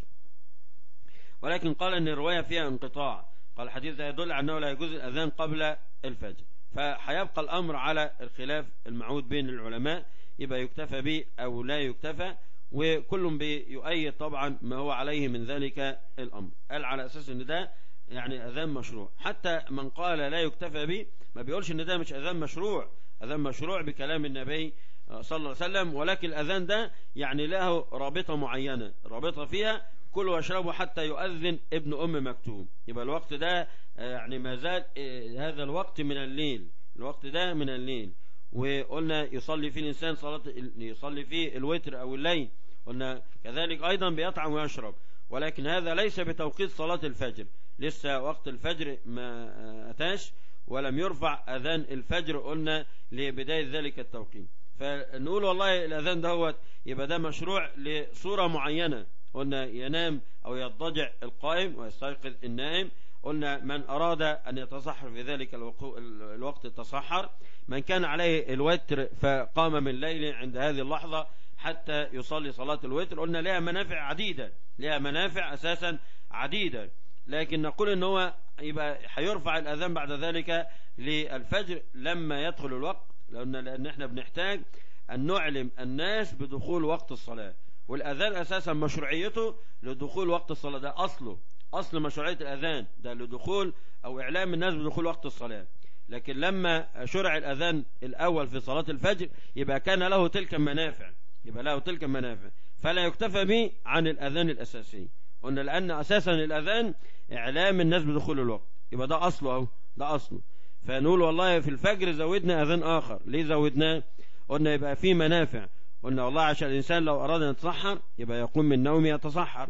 ولكن قال أن الرواية فيها انقطاع قال الحديث ده يدل على أنه لا يجوز الأذان قبل الفجر فهيبقى الأمر على الخلاف المعود بين العلماء يبقى يكتفى به أو لا يكتفى وكل بيؤيد طبعا ما هو عليه من ذلك الأمر قال على أساس أن ده يعني أذان مشروع حتى من قال لا يكتفى به ما بيقولش إن ده مش أذان مشروع أذان مشروع بكلام النبي صلى الله عليه وسلم ولكن الأذان ده يعني له رابطة معينة رابطة فيها كلوا واشربوا حتى يؤذن ابن أم مكتوم يبقى الوقت ده يعني ما زال هذا الوقت من الليل الوقت ده من الليل وقلنا يصلي فيه الإنسان صلاة يصلي فيه الوتر أو الليل قلنا كذلك أيضا بيطعم ويشرب ولكن هذا ليس بتوقيت صلاة الفجر لسه وقت الفجر ما أتاش ولم يرفع أذان الفجر قلنا لبداية ذلك التوقيت فنقول والله الأذان دهوت يبقى ده مشروع لصورة معينة قلنا ينام أو يضجع القائم ويستيقظ النائم قلنا من أراد أن يتصحر في ذلك الوقت تصحر من كان عليه الوتر فقام من الليل عند هذه اللحظة حتى يصلي صلاة الوتر قلنا لها منافع عديدة لها منافع أساسا عديدة لكن نقول ان هو يبقى هيرفع الأذان بعد ذلك للفجر لما يدخل الوقت لأن, لأن احنا بنحتاج أن نعلم الناس بدخول وقت الصلاة والأذان أساسا مشروعيته لدخول وقت الصلاة ده أصله أصل مشروعية الأذان ده لدخول أو إعلام الناس بدخول وقت الصلاة لكن لما شرع الأذان الأول في صلاة الفجر يبقى كان له تلك المنافع يبقى له تلك المنافع فلا يكتفى به عن الأذان الأساسي قلنا لأن أساسا الأذان إعلام الناس بدخول الوقت يبقى ده أصله أهو ده أصله فنقول والله في الفجر زودنا أذان آخر ليه زودناه قلنا يبقى فيه منافع قلنا والله عشان الإنسان لو أراد أن يتصحر يبقى يقوم من نومه يتصحر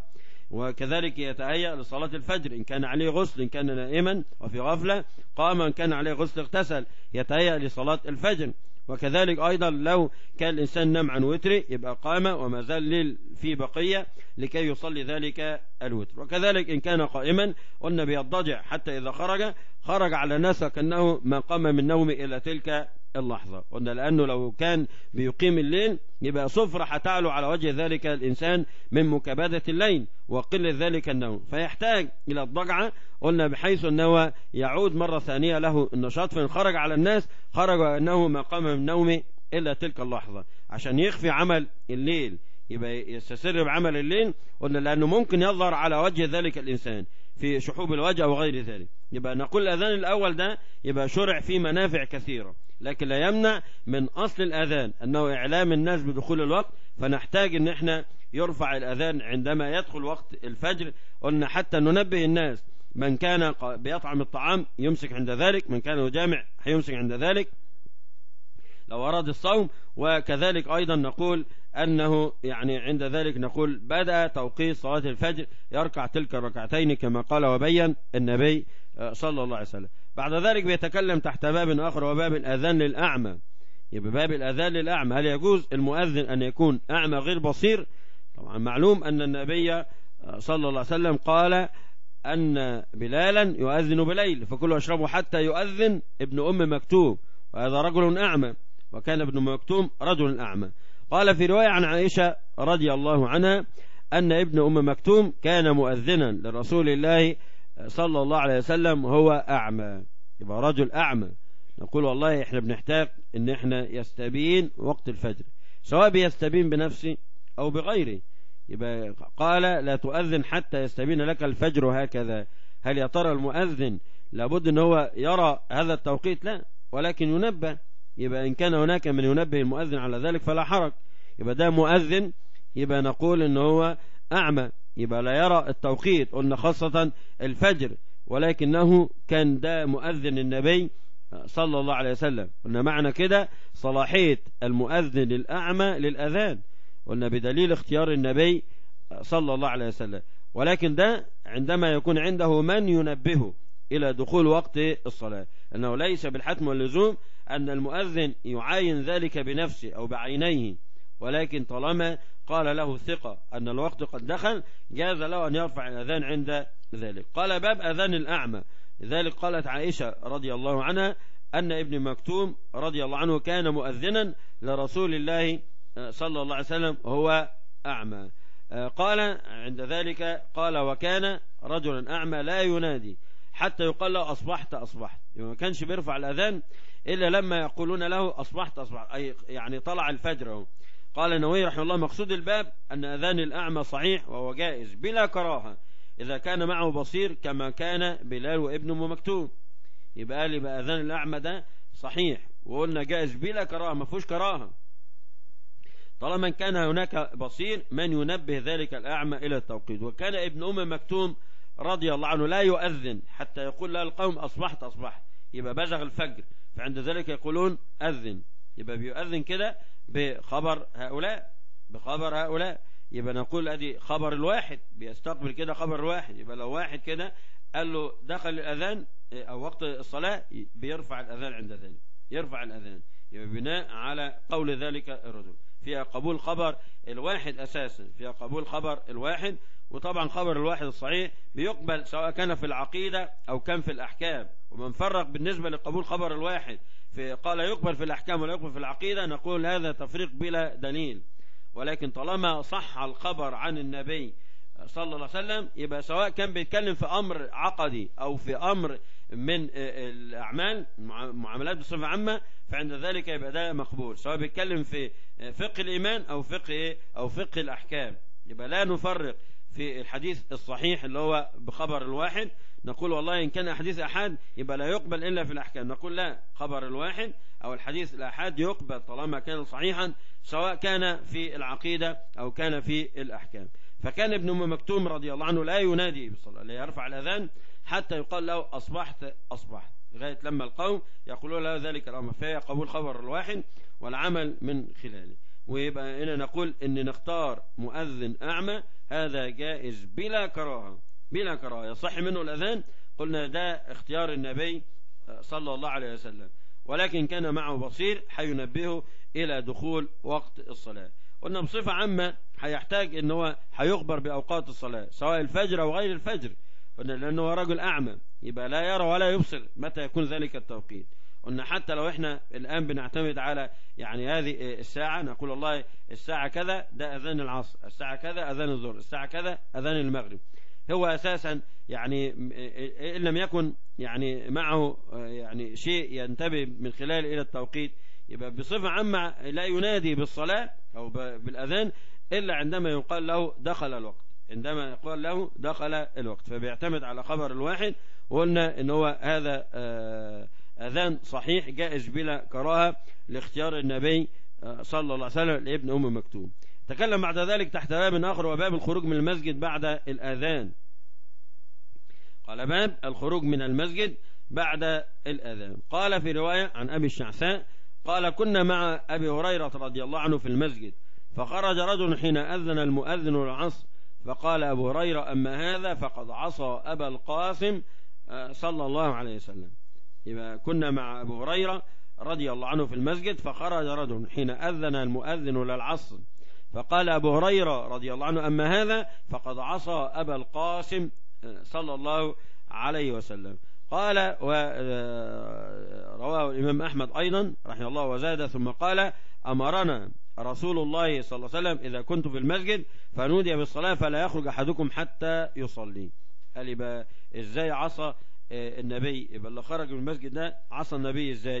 وكذلك يتهيأ لصلاة الفجر إن كان عليه غسل إن كان نائما وفي غفلة قام إن كان عليه غسل اغتسل يتهيأ لصلاة الفجر وكذلك أيضا لو كان الإنسان نام عن وتره يبقى قام وما زال ليل في بقية لكي يصلي ذلك الوتر وكذلك إن كان قائما قلنا بيضجع حتى إذا خرج خرج على الناس كأنه ما قام من نومه إلى تلك اللحظة قلنا لأنه لو كان بيقيم الليل يبقى صفرة هتعلو على وجه ذلك الإنسان من مكابدة الليل وقلة ذلك النوم فيحتاج إلى الضجعة قلنا بحيث أنه يعود مرة ثانية له النشاط فإن خرج على الناس خرج أنه ما قام من نومه إلا تلك اللحظة عشان يخفي عمل الليل يبقى يستسر بعمل الليل قلنا لأنه ممكن يظهر على وجه ذلك الإنسان في شحوب الوجه أو غير ذلك يبقى نقول الأذان الأول ده يبقى شرع فيه منافع كثيرة لكن لا يمنع من أصل الأذان أنه إعلام الناس بدخول الوقت فنحتاج أن احنا يرفع الأذان عندما يدخل وقت الفجر قلنا حتى ننبه الناس من كان بيطعم الطعام يمسك عند ذلك من كان يجامع هيمسك عند ذلك لو أراد الصوم وكذلك أيضا نقول أنه يعني عند ذلك نقول بدأ توقيت صلاة الفجر يركع تلك الركعتين كما قال وبين النبي صلى الله عليه وسلم بعد ذلك بيتكلم تحت باب آخر وباب الأذان للأعمى يبقى باب الأذان للأعمى هل يجوز المؤذن أن يكون أعمى غير بصير طبعا معلوم أن النبي صلى الله عليه وسلم قال أن بلالا يؤذن بليل فكلوا أشربوا حتى يؤذن ابن أم مكتوم وهذا رجل أعمى وكان ابن مكتوم رجل أعمى قال في رواية عن عائشة رضي الله عنها أن ابن أم مكتوم كان مؤذنا لرسول الله صلى الله عليه وسلم هو أعمى يبقى رجل أعمى نقول والله احنا بنحتاج ان احنا يستبين وقت الفجر سواء بيستبين بنفسه او بغيره يبقى قال لا تؤذن حتى يستبين لك الفجر هكذا هل يا ترى المؤذن لابد ان هو يرى هذا التوقيت لا ولكن ينبه يبقى ان كان هناك من ينبه المؤذن على ذلك فلا حرج يبقى ده مؤذن يبقى نقول ان هو اعمى يبقى لا يرى التوقيت قلنا خاصة الفجر ولكنه كان ده مؤذن النبي صلى الله عليه وسلم قلنا معنى كده صلاحية المؤذن للأعمى للأذان قلنا بدليل اختيار النبي صلى الله عليه وسلم ولكن ده عندما يكون عنده من ينبهه إلى دخول وقت الصلاة أنه ليس بالحتم واللزوم أن المؤذن يعاين ذلك بنفسه أو بعينيه ولكن طالما قال له ثقة أن الوقت قد دخل جاز له أن يرفع الأذان عند ذلك قال باب أذان الأعمى لذلك قالت عائشة رضي الله عنها أن ابن مكتوم رضي الله عنه كان مؤذنا لرسول الله صلى الله عليه وسلم هو أعمى قال عند ذلك قال وكان رجلا أعمى لا ينادي حتى يقال له أصبحت أصبحت ما كانش بيرفع الأذان إلا لما يقولون له أصبحت أصبحت أي يعني طلع الفجر قال النووي رحمه الله مقصود الباب أن أذان الأعمى صحيح وهو جائز بلا كراهة إذا كان معه بصير كما كان بلال وابن أم مكتوم يبقى قال يبقى أذان الأعمى ده صحيح وقلنا جائز بلا كراهة ما فيهوش كراهة طالما كان هناك بصير من ينبه ذلك الأعمى إلى التوقيت وكان ابن أم مكتوم رضي الله عنه لا يؤذن حتى يقول له القوم أصبحت أصبحت يبقى بزغ الفجر فعند ذلك يقولون أذن يبقى بيؤذن كده بخبر هؤلاء بخبر هؤلاء يبقى نقول ادي خبر الواحد بيستقبل كده خبر الواحد يبقى لو واحد كده قال له دخل الأذان أو وقت الصلاة بيرفع الأذان عند ذلك يرفع الأذان يبقى بناء على قول ذلك الرجل فيها قبول خبر الواحد أساسا فيها قبول خبر الواحد وطبعا خبر الواحد الصحيح بيقبل سواء كان في العقيدة أو كان في الأحكام ومن فرق بالنسبة لقبول خبر الواحد في قال يقبل في الأحكام ولا يقبل في العقيدة نقول هذا تفريق بلا دليل ولكن طالما صح الخبر عن النبي صلى الله عليه وسلم يبقى سواء كان بيتكلم في أمر عقدي أو في أمر من الأعمال معاملات بصفة عامة فعند ذلك يبقى ده مقبول سواء بيتكلم في فقه الإيمان أو فقه إيه أو فقه الأحكام يبقى لا نفرق في الحديث الصحيح اللي هو بخبر الواحد نقول والله إن كان حديث أحد يبقى لا يقبل إلا في الأحكام نقول لا خبر الواحد أو الحديث الأحد يقبل طالما كان صحيحا سواء كان في العقيدة أو كان في الأحكام فكان ابن أم مكتوم رضي الله عنه لا ينادي بالصلاة لا يرفع الأذان حتى يقال له أصبحت أصبحت لغاية لما القوم يقولون له ذلك الأمر فهي قبول خبر الواحد والعمل من خلاله ويبقى هنا نقول ان نختار مؤذن أعمى هذا جائز بلا كراهة بلا كراهة يصح منه الأذان قلنا ده اختيار النبي صلى الله عليه وسلم ولكن كان معه بصير حينبهه إلى دخول وقت الصلاة قلنا بصفة عامة هيحتاج ان هو هيخبر بأوقات الصلاة سواء الفجر أو غير الفجر قلنا لأنه هو رجل أعمى يبقى لا يرى ولا يبصر متى يكون ذلك التوقيت قلنا حتى لو احنا الآن بنعتمد على يعني هذه الساعة نقول والله الساعة كذا ده أذان العصر الساعة كذا أذان الظهر الساعة كذا أذان المغرب هو أساسا يعني إن لم يكن يعني معه يعني شيء ينتبه من خلال إلى التوقيت يبقى بصفة عامة لا ينادي بالصلاة أو بالأذان إلا عندما يقال له دخل الوقت عندما يقال له دخل الوقت فبيعتمد على خبر الواحد وقلنا ان هو هذا أذان صحيح جائز بلا كراهة لاختيار النبي صلى الله عليه وسلم لابن أم مكتوم تكلم بعد ذلك تحت باب آخر وباب الخروج من المسجد بعد الأذان قال باب الخروج من المسجد بعد الأذان قال في رواية عن أبي الشعثاء قال كنا مع أبي هريرة رضي الله عنه في المسجد فخرج رجل حين أذن المؤذن العصر فقال أبو هريرة أما هذا فقد عصى أبا القاسم صلى الله عليه وسلم يبقى كنا مع أبو هريرة رضي الله عنه في المسجد فخرج رجل حين أذن المؤذن للعصر فقال أبو هريرة رضي الله عنه أما هذا فقد عصى أبا القاسم صلى الله عليه وسلم قال ورواه الإمام أحمد أيضا رحمه الله وزاد ثم قال أمرنا رسول الله صلى الله عليه وسلم إذا كنت في المسجد فنودي بالصلاة فلا يخرج أحدكم حتى يصلي قال يبقى إزاي عصى النبي يبقى اللي خرج من المسجد ده عصى النبي إزاي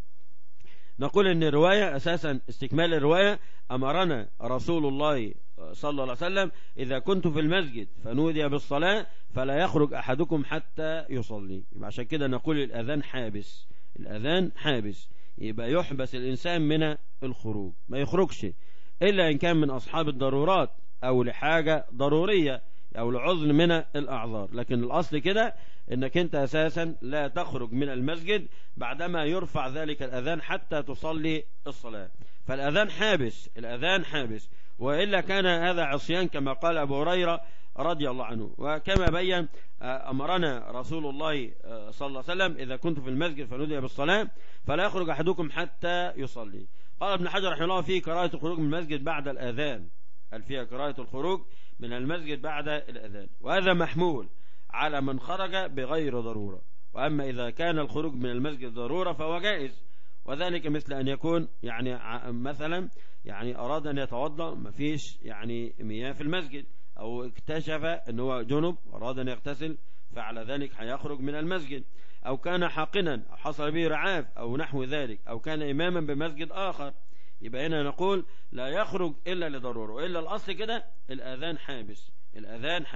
نقول ان الرواية اساسا استكمال الرواية امرنا رسول الله صلى الله عليه وسلم اذا كنت في المسجد فنودي بالصلاة فلا يخرج احدكم حتى يصلي يبقى عشان كده نقول الاذان حابس الاذان حابس يبقى يحبس الانسان من الخروج ما يخرجش الا ان كان من اصحاب الضرورات او لحاجة ضرورية او لعذر من الاعذار لكن الاصل كده انك انت اساسا لا تخرج من المسجد بعدما يرفع ذلك الاذان حتى تصلي الصلاة فالاذان حابس الاذان حابس وإلا كان هذا عصيان كما قال أبو هريرة رضي الله عنه وكما بين أمرنا رسول الله صلى الله عليه وسلم إذا كنت في المسجد فنودي بالصلاة فلا يخرج أحدكم حتى يصلي قال ابن حجر رحمه الله فيه كراهة الخروج من المسجد بعد الأذان قال فيها كراهة الخروج من المسجد بعد الأذان وهذا محمول على من خرج بغير ضرورة وأما إذا كان الخروج من المسجد ضرورة فهو جائز وذلك مثل أن يكون يعني مثلا يعني أراد أن يتوضأ ما فيش يعني مياه في المسجد أو اكتشف أنه هو جنب أراد أن يغتسل فعلى ذلك هيخرج من المسجد أو كان حاقنا حصل به رعاف أو نحو ذلك أو كان إماما بمسجد آخر يبقى هنا نقول لا يخرج إلا لضرورة وإلا الأصل كده الأذان حابس الأذان حابس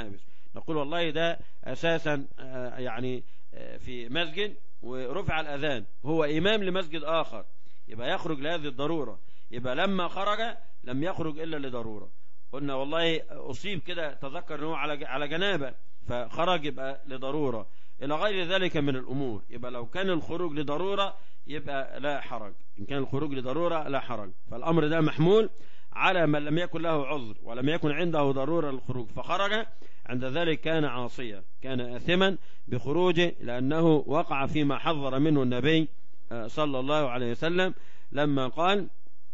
نقول والله ده أساسا آه، يعني آه، في مسجد ورفع الأذان هو إمام لمسجد آخر يبقى يخرج لهذه الضرورة يبقى لما خرج لم يخرج إلا لضرورة قلنا والله أصيب كده تذكر أنه على على جنابة فخرج يبقى لضرورة إلى غير ذلك من الأمور يبقى لو كان الخروج لضرورة يبقى لا حرج إن كان الخروج لضرورة لا حرج فالأمر ده محمول على من لم يكن له عذر ولم يكن عنده ضرورة للخروج فخرج عند ذلك كان عاصيا كان آثما بخروجه لأنه وقع فيما حذر منه النبي آه، صلى الله عليه وسلم لما قال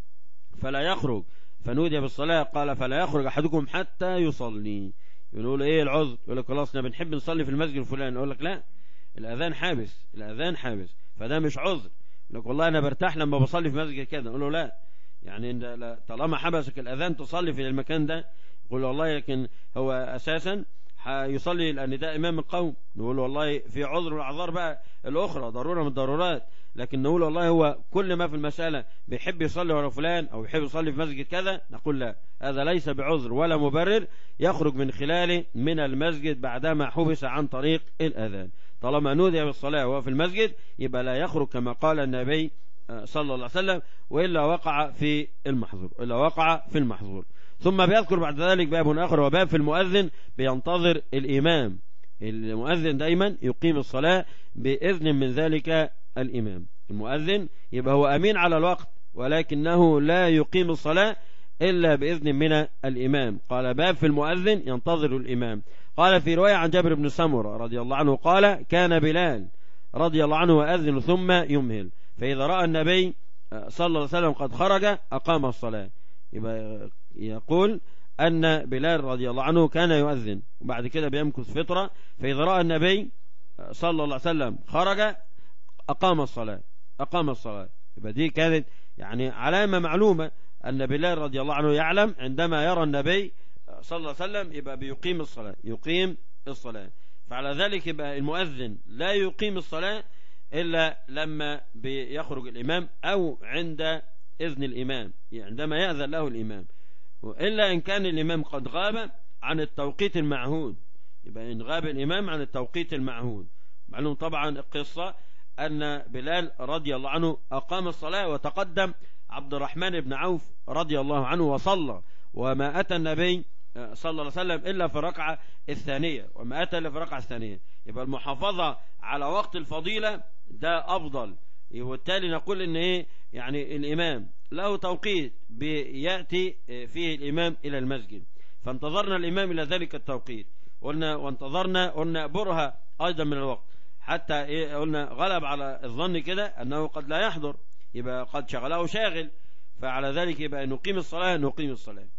فلا يخرج فنودي بالصلاة قال فلا يخرج أحدكم حتى يصلي يقول ايه العذر يقول لك خلاص احنا بنحب نصلي في المسجد الفلاني يقول لك لا الاذان حابس الاذان حابس فده مش عذر يقول لك والله انا برتاح لما بصلي في مسجد كده نقول له لا يعني إن لا طالما حبسك الاذان تصلي في المكان ده يقول له والله لكن هو اساسا هيصلي لان ده امام القوم نقول له والله في عذر من الاعذار بقى الاخرى ضروره من الضرورات لكن نقول والله هو كل ما في المسألة بيحب يصلي ورا فلان أو يحب يصلي في مسجد كذا نقول لا هذا ليس بعذر ولا مبرر يخرج من خلاله من المسجد بعدما حبس عن طريق الأذان طالما نودي بالصلاة وهو في المسجد يبقى لا يخرج كما قال النبي آه، صلى الله عليه وسلم وإلا وقع في المحظور إلا وقع في المحظور ثم بيذكر بعد ذلك باب آخر وباب في المؤذن بينتظر الإمام المؤذن دايما يقيم الصلاة بإذن من ذلك الإمام المؤذن يبقى هو أمين على الوقت ولكنه لا يقيم الصلاة إلا بإذن من الإمام قال باب في المؤذن ينتظر الإمام قال في رواية عن جابر بن سمرة رضي الله عنه قال كان بلال رضي الله عنه وأذن ثم يمهل فإذا رأى النبي صلى الله عليه وسلم قد خرج أقام الصلاة يبقى يقول أن بلال رضي الله عنه كان يؤذن وبعد كده بيمكث فترة فإذا رأى النبي صلى الله عليه وسلم خرج أقام الصلاة أقام الصلاة يبقى دي كانت يعني علامة معلومة أن بلال رضي الله عنه يعلم عندما يرى النبي صلى الله عليه وسلم يبقى بيقيم الصلاة يقيم الصلاة فعلى ذلك يبقى المؤذن لا يقيم الصلاة إلا لما بيخرج الإمام أو عند إذن الإمام عندما يأذن له الإمام إلا إن كان الإمام قد غاب عن التوقيت المعهود يبقى إن غاب الإمام عن التوقيت المعهود معلوم طبعا القصة أن بلال رضي الله عنه أقام الصلاة وتقدم عبد الرحمن بن عوف رضي الله عنه وصلى وما أتى النبي صلى الله عليه وسلم إلا في الركعة الثانية وما أتى إلا في الركعة الثانية يبقى المحافظة على وقت الفضيلة ده أفضل وبالتالي نقول إن إيه يعني الإمام له توقيت بيأتي فيه الإمام إلى المسجد فانتظرنا الإمام إلى ذلك التوقيت قلنا وانتظرنا قلنا برها أيضا من الوقت حتى إيه قلنا غلب على الظن كده أنه قد لا يحضر يبقى قد شغله شاغل فعلى ذلك يبقى نقيم الصلاة نقيم الصلاة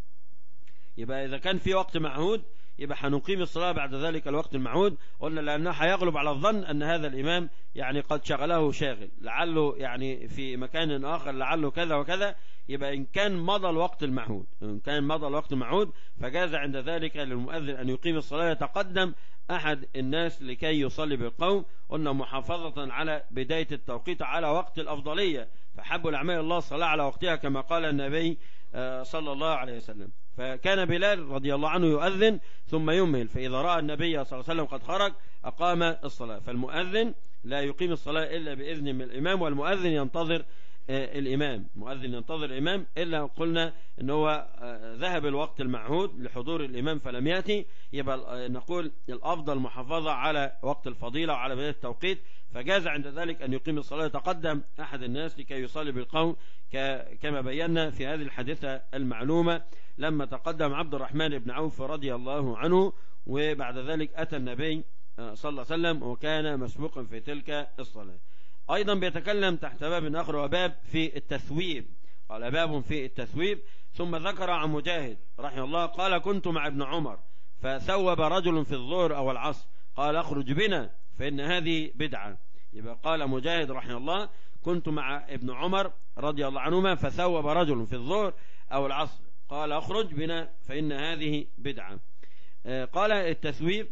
يبقى إذا كان في وقت معهود يبقى هنقيم الصلاة بعد ذلك الوقت المعهود قلنا لأنه هيغلب على الظن أن هذا الإمام يعني قد شغله شاغل لعله يعني في مكان آخر لعله كذا وكذا يبقى إن كان مضى الوقت المعهود إن كان مضى الوقت المعهود فجاز عند ذلك للمؤذن أن يقيم الصلاة يتقدم أحد الناس لكي يصلي بالقوم قلنا محافظة على بداية التوقيت على وقت الأفضلية فحب الأعمال الله الصلاة على وقتها كما قال النبي صلى الله عليه وسلم فكان بلال رضي الله عنه يؤذن ثم يمهل فإذا رأى النبي صلى الله عليه وسلم قد خرج أقام الصلاة فالمؤذن لا يقيم الصلاة إلا بإذن من الإمام والمؤذن ينتظر الإمام مؤذن ينتظر الإمام إلا قلنا أن هو ذهب الوقت المعهود لحضور الإمام فلم يأتي يبقى نقول الأفضل محافظة على وقت الفضيلة وعلى بداية التوقيت فجاز عند ذلك أن يقيم الصلاة يتقدم أحد الناس لكي يصلي بالقوم كما بينا في هذه الحادثة المعلومة لما تقدم عبد الرحمن بن عوف رضي الله عنه وبعد ذلك أتى النبي صلى الله عليه وسلم وكان مسبوقا في تلك الصلاة أيضا بيتكلم تحت باب آخر وباب في التثويب قال باب في التثويب ثم ذكر عن مجاهد رحمه الله قال كنت مع ابن عمر فثوب رجل في الظهر أو العصر قال اخرج بنا فإن هذه بدعة يبقى قال مجاهد رحمه الله كنت مع ابن عمر رضي الله عنهما فثوب رجل في الظهر أو العصر قال اخرج بنا فإن هذه بدعة قال التثويب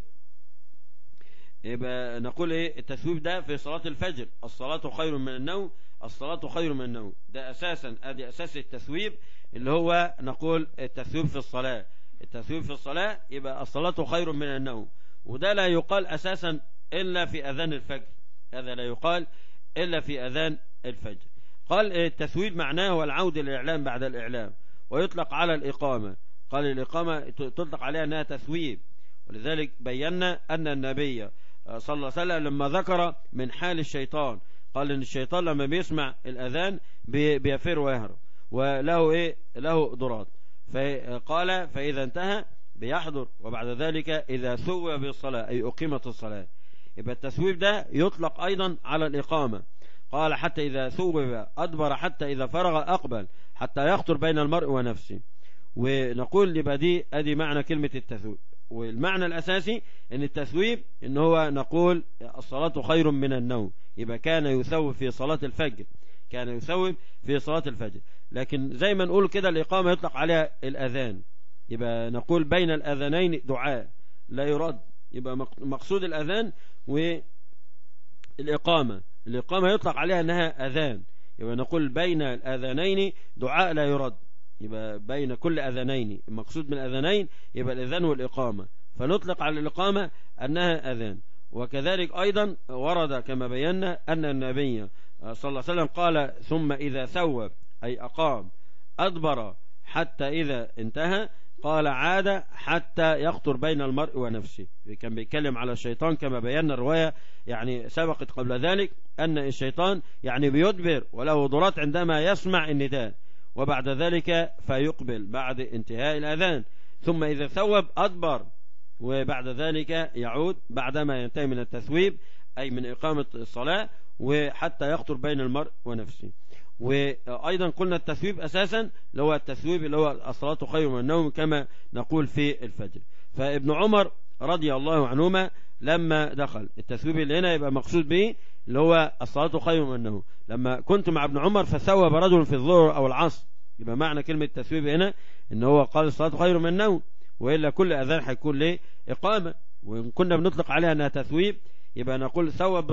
يبقى نقول ايه التثويب ده في صلاة الفجر الصلاة خير من النوم الصلاة خير من النوم ده اساسا ادي اساس التثويب اللي هو نقول التثويب في الصلاة التثويب في الصلاة يبقى الصلاة خير من النوم وده لا يقال أساسا إلا في أذان الفجر هذا لا يقال إلا في أذان الفجر قال التثويب معناه هو العود الإعلام بعد الإعلام ويطلق على الإقامة قال الإقامة تطلق عليها أنها تثويب ولذلك بينا أن النبي صلى الله عليه وسلم لما ذكر من حال الشيطان قال ان الشيطان لما بيسمع الاذان بيفر ويهرب وله ايه له ضرات فقال فاذا انتهى بيحضر وبعد ذلك اذا ثوب بالصلاه اي اقيمت الصلاه يبقى التثويب ده يطلق ايضا على الاقامه قال حتى اذا ثوب ادبر حتى اذا فرغ اقبل حتى يخطر بين المرء ونفسه ونقول يبقى دي ادي معنى كلمه التثويب والمعنى الأساسي أن التثويب أن هو نقول الصلاة خير من النوم يبقى كان يثوب في صلاة الفجر كان يثوب في صلاة الفجر لكن زي ما نقول كده الإقامة يطلق عليها الأذان يبقى نقول بين الأذانين دعاء لا يرد يبقى مقصود الأذان والإقامة الإقامة يطلق عليها أنها أذان يبقى نقول بين الأذانين دعاء لا يرد يبقى بين كل أذانين المقصود من الأذانين يبقى الأذان والإقامة فنطلق على الإقامة أنها أذان وكذلك أيضا ورد كما بينا أن النبي صلى الله عليه وسلم قال ثم إذا ثوب أي أقام أدبر حتى إذا انتهى قال عاد حتى يخطر بين المرء ونفسه كان بيتكلم على الشيطان كما بينا الرواية يعني سبقت قبل ذلك أن الشيطان يعني بيدبر وله ضرات عندما يسمع النداء وبعد ذلك فيقبل بعد انتهاء الأذان ثم إذا ثوب أدبر وبعد ذلك يعود بعدما ينتهي من التثويب أي من إقامة الصلاة وحتى يخطر بين المرء ونفسه وأيضا قلنا التثويب أساسا اللي هو التثويب اللي هو الصلاة خير من النوم كما نقول في الفجر فابن عمر رضي الله عنهما لما دخل التثويب اللي هنا يبقى مقصود به اللي هو الصلاة خير من النوم لما كنت مع ابن عمر فثوب رجل في الظهر أو العصر يبقى معنى كلمة تثويب هنا ان هو قال الصلاة خير من النوم وإلا كل أذان هيكون ليه إقامة وإن كنا بنطلق عليها أنها تثويب يبقى نقول ثوب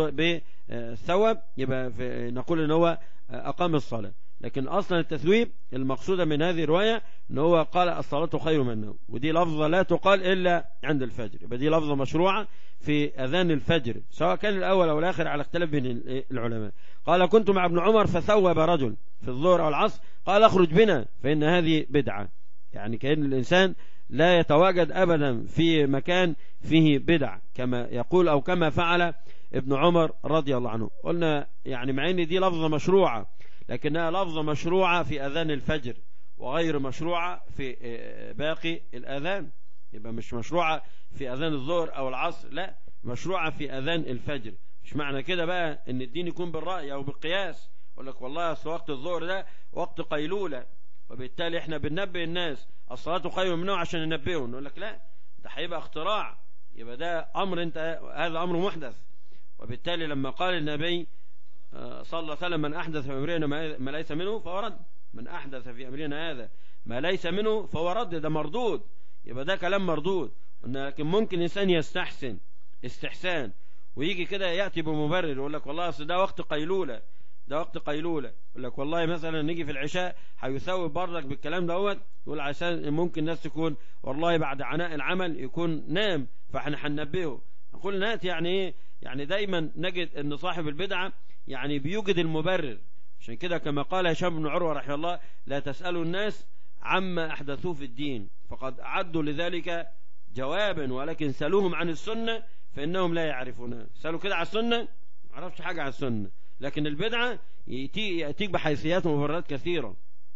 بثوب يبقى نقول ان هو أقام الصلاة لكن أصلا التثويب المقصودة من هذه الرواية ان هو قال الصلاة خير من النوم ودي لفظة لا تقال إلا عند الفجر يبقى دي لفظة مشروعة في أذان الفجر سواء كان الأول أو الآخر على اختلاف بين العلماء قال كنت مع ابن عمر فثوب رجل في الظهر أو العصر قال اخرج بنا فإن هذه بدعة يعني كأن الإنسان لا يتواجد أبدا في مكان فيه بدع كما يقول أو كما فعل ابن عمر رضي الله عنه قلنا يعني مع ان دي لفظة مشروعة لكنها لفظة مشروعة في أذان الفجر وغير مشروعة في باقي الأذان يبقى مش مشروعة في أذان الظهر أو العصر لا مشروعة في أذان الفجر مش معنى كده بقى ان الدين يكون بالرأي أو بالقياس يقول لك والله أصل وقت الظهر ده وقت قيلولة وبالتالي احنا بننبه الناس الصلاة خير منه عشان ننبههم نقول لك لا ده هيبقى اختراع يبقى ده أمر انت هذا أمر محدث وبالتالي لما قال النبي صلى الله عليه وسلم من أحدث في أمرنا ما ليس منه فهو رد من أحدث في أمرنا هذا ما ليس منه فهو رد ده مردود يبقى ده كلام مردود لكن ممكن إنسان يستحسن استحسان ويجي كده يأتي بمبرر يقول لك والله أصل ده وقت قيلولة ده وقت قيلولة يقول لك والله مثلا نيجي في العشاء هيثوب برضك بالكلام دوت يقول عشان ممكن الناس تكون والله بعد عناء العمل يكون نام فاحنا هننبهه نقول نات يعني ايه يعني دايما نجد ان صاحب البدعة يعني بيوجد المبرر عشان كده كما قال هشام بن عروة رحمه الله لا تسألوا الناس عما أحدثوه في الدين فقد أعدوا لذلك جوابا ولكن سألوهم عن السنة فإنهم لا يعرفونها سألوا كده على السنة ما عرفش حاجة عن السنة لكن البدعة يأتيك بحيثيات ومبررات كثيرة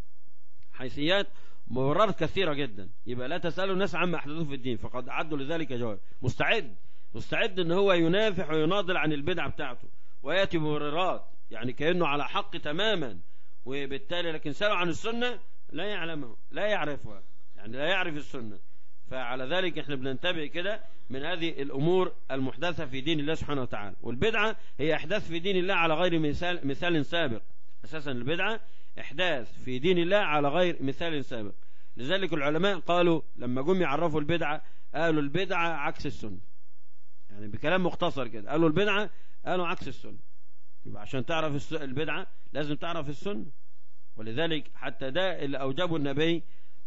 حيثيات مبررات كثيرة جدا يبقى لا تسألوا الناس عما أحدثوه في الدين فقد أعدوا لذلك جواب مستعد مستعد ان هو ينافح ويناضل عن البدعة بتاعته ويأتي مبررات يعني كأنه على حق تماما وبالتالي لكن سألوا عن السنة لا يعلمه لا يعرفها يعني لا يعرف السنة فعلى ذلك احنا بننتبه كده من هذه الأمور المحدثة في دين الله سبحانه وتعالى والبدعة هي إحداث في دين الله على غير مثال, مثال سابق أساسا البدعة إحداث في دين الله على غير مثال سابق لذلك العلماء قالوا لما جم يعرفوا البدعة قالوا البدعة عكس السنة يعني بكلام مختصر كده قالوا البدعة قالوا عكس السنة يبقى عشان تعرف البدعة لازم تعرف السنة ولذلك حتى ده اللي أوجبه النبي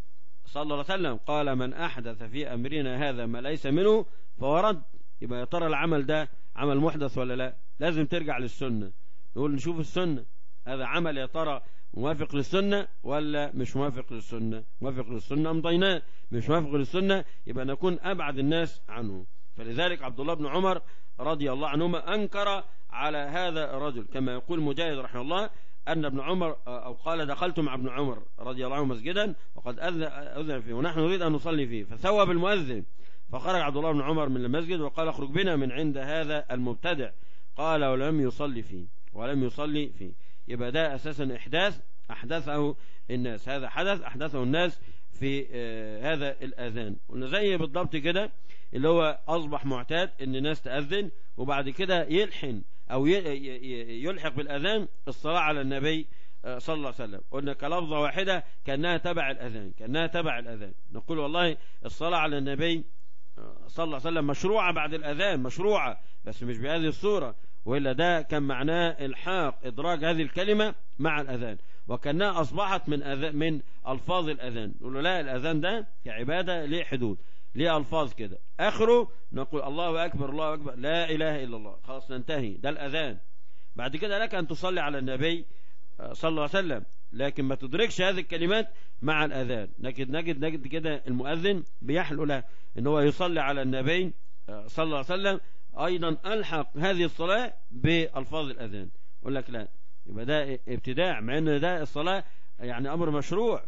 صلى الله عليه وسلم قال من أحدث في أمرنا هذا ما ليس منه فهو رد يبقى يا ترى العمل ده عمل محدث ولا لا لازم ترجع للسنة نقول نشوف السنة هذا عمل يا ترى موافق للسنة ولا مش موافق للسنة موافق للسنة أمضيناه مش موافق للسنة يبقى نكون أبعد الناس عنه فلذلك عبد الله بن عمر رضي الله عنهما أنكر على هذا الرجل كما يقول مجاهد رحمه الله أن ابن عمر أو قال دخلت مع ابن عمر رضي الله عنه مسجدا وقد أذن فيه ونحن نريد أن نصلي فيه فثوب المؤذن فخرج عبد الله بن عمر من المسجد وقال اخرج بنا من عند هذا المبتدع قال ولم يصلي فيه ولم يصلي فيه يبقى ده أساسا إحداث أحدثه الناس هذا حدث أحدثه الناس في آه هذا الأذان قلنا زي بالضبط كده اللي هو أصبح معتاد أن الناس تأذن وبعد كده يلحن أو يلحق بالأذان الصلاة على النبي صلى الله عليه وسلم قلنا كلفظة واحدة كأنها تبع الأذان كأنها تبع الأذان نقول والله الصلاة على النبي صلى الله عليه وسلم مشروعة بعد الأذان مشروعة بس مش بهذه الصورة وإلا ده كان معناه الحاق إدراج هذه الكلمة مع الأذان وكأنها أصبحت من أذان من ألفاظ الأذان نقول له لا الأذان ده كعبادة ليه حدود ليه ألفاظ كده آخره نقول الله أكبر الله أكبر لا إله إلا الله خلاص ننتهي ده الأذان بعد كده لك أن تصلي على النبي صلى الله عليه وسلم لكن ما تدركش هذه الكلمات مع الأذان نجد نجد نجد كده المؤذن بيحلو له ان هو يصلي على النبي صلى الله عليه وسلم أيضا ألحق هذه الصلاة بألفاظ الأذان يقول لك لا يبقى ده ابتداع مع ان ده الصلاة يعني أمر مشروع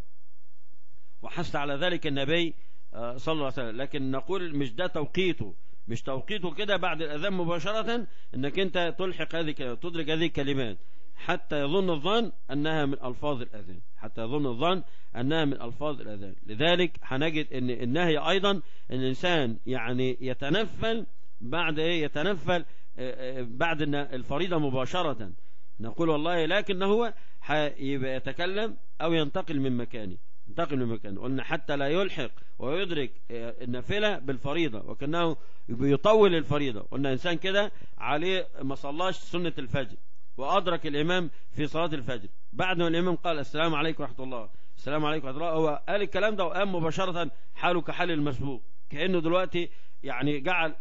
وحث على ذلك النبي صلى الله عليه وسلم لكن نقول مش ده توقيته مش توقيته كده بعد الأذان مباشرة انك انت تلحق هذه الكلمات تدرك هذه الكلمات حتى يظن الظن أنها من ألفاظ الأذان حتى يظن الظن أنها من ألفاظ الأذان لذلك هنجد أن النهي أيضا أن الإنسان يعني يتنفل بعد إيه يتنفل بعد الفريضة مباشرة نقول والله لكن هو يبقى يتكلم أو ينتقل من مكانه ينتقل من مكانه قلنا حتى لا يلحق ويدرك النافلة بالفريضة وكأنه يطول الفريضة قلنا إنسان كده عليه ما صلاش سنة الفجر وأدرك الإمام في صلاة الفجر بعد ما الإمام قال السلام عليكم ورحمة الله السلام عليكم ورحمة الله هو قال الكلام ده وقام مباشرة حاله كحال المسبوق كأنه دلوقتي يعني جعل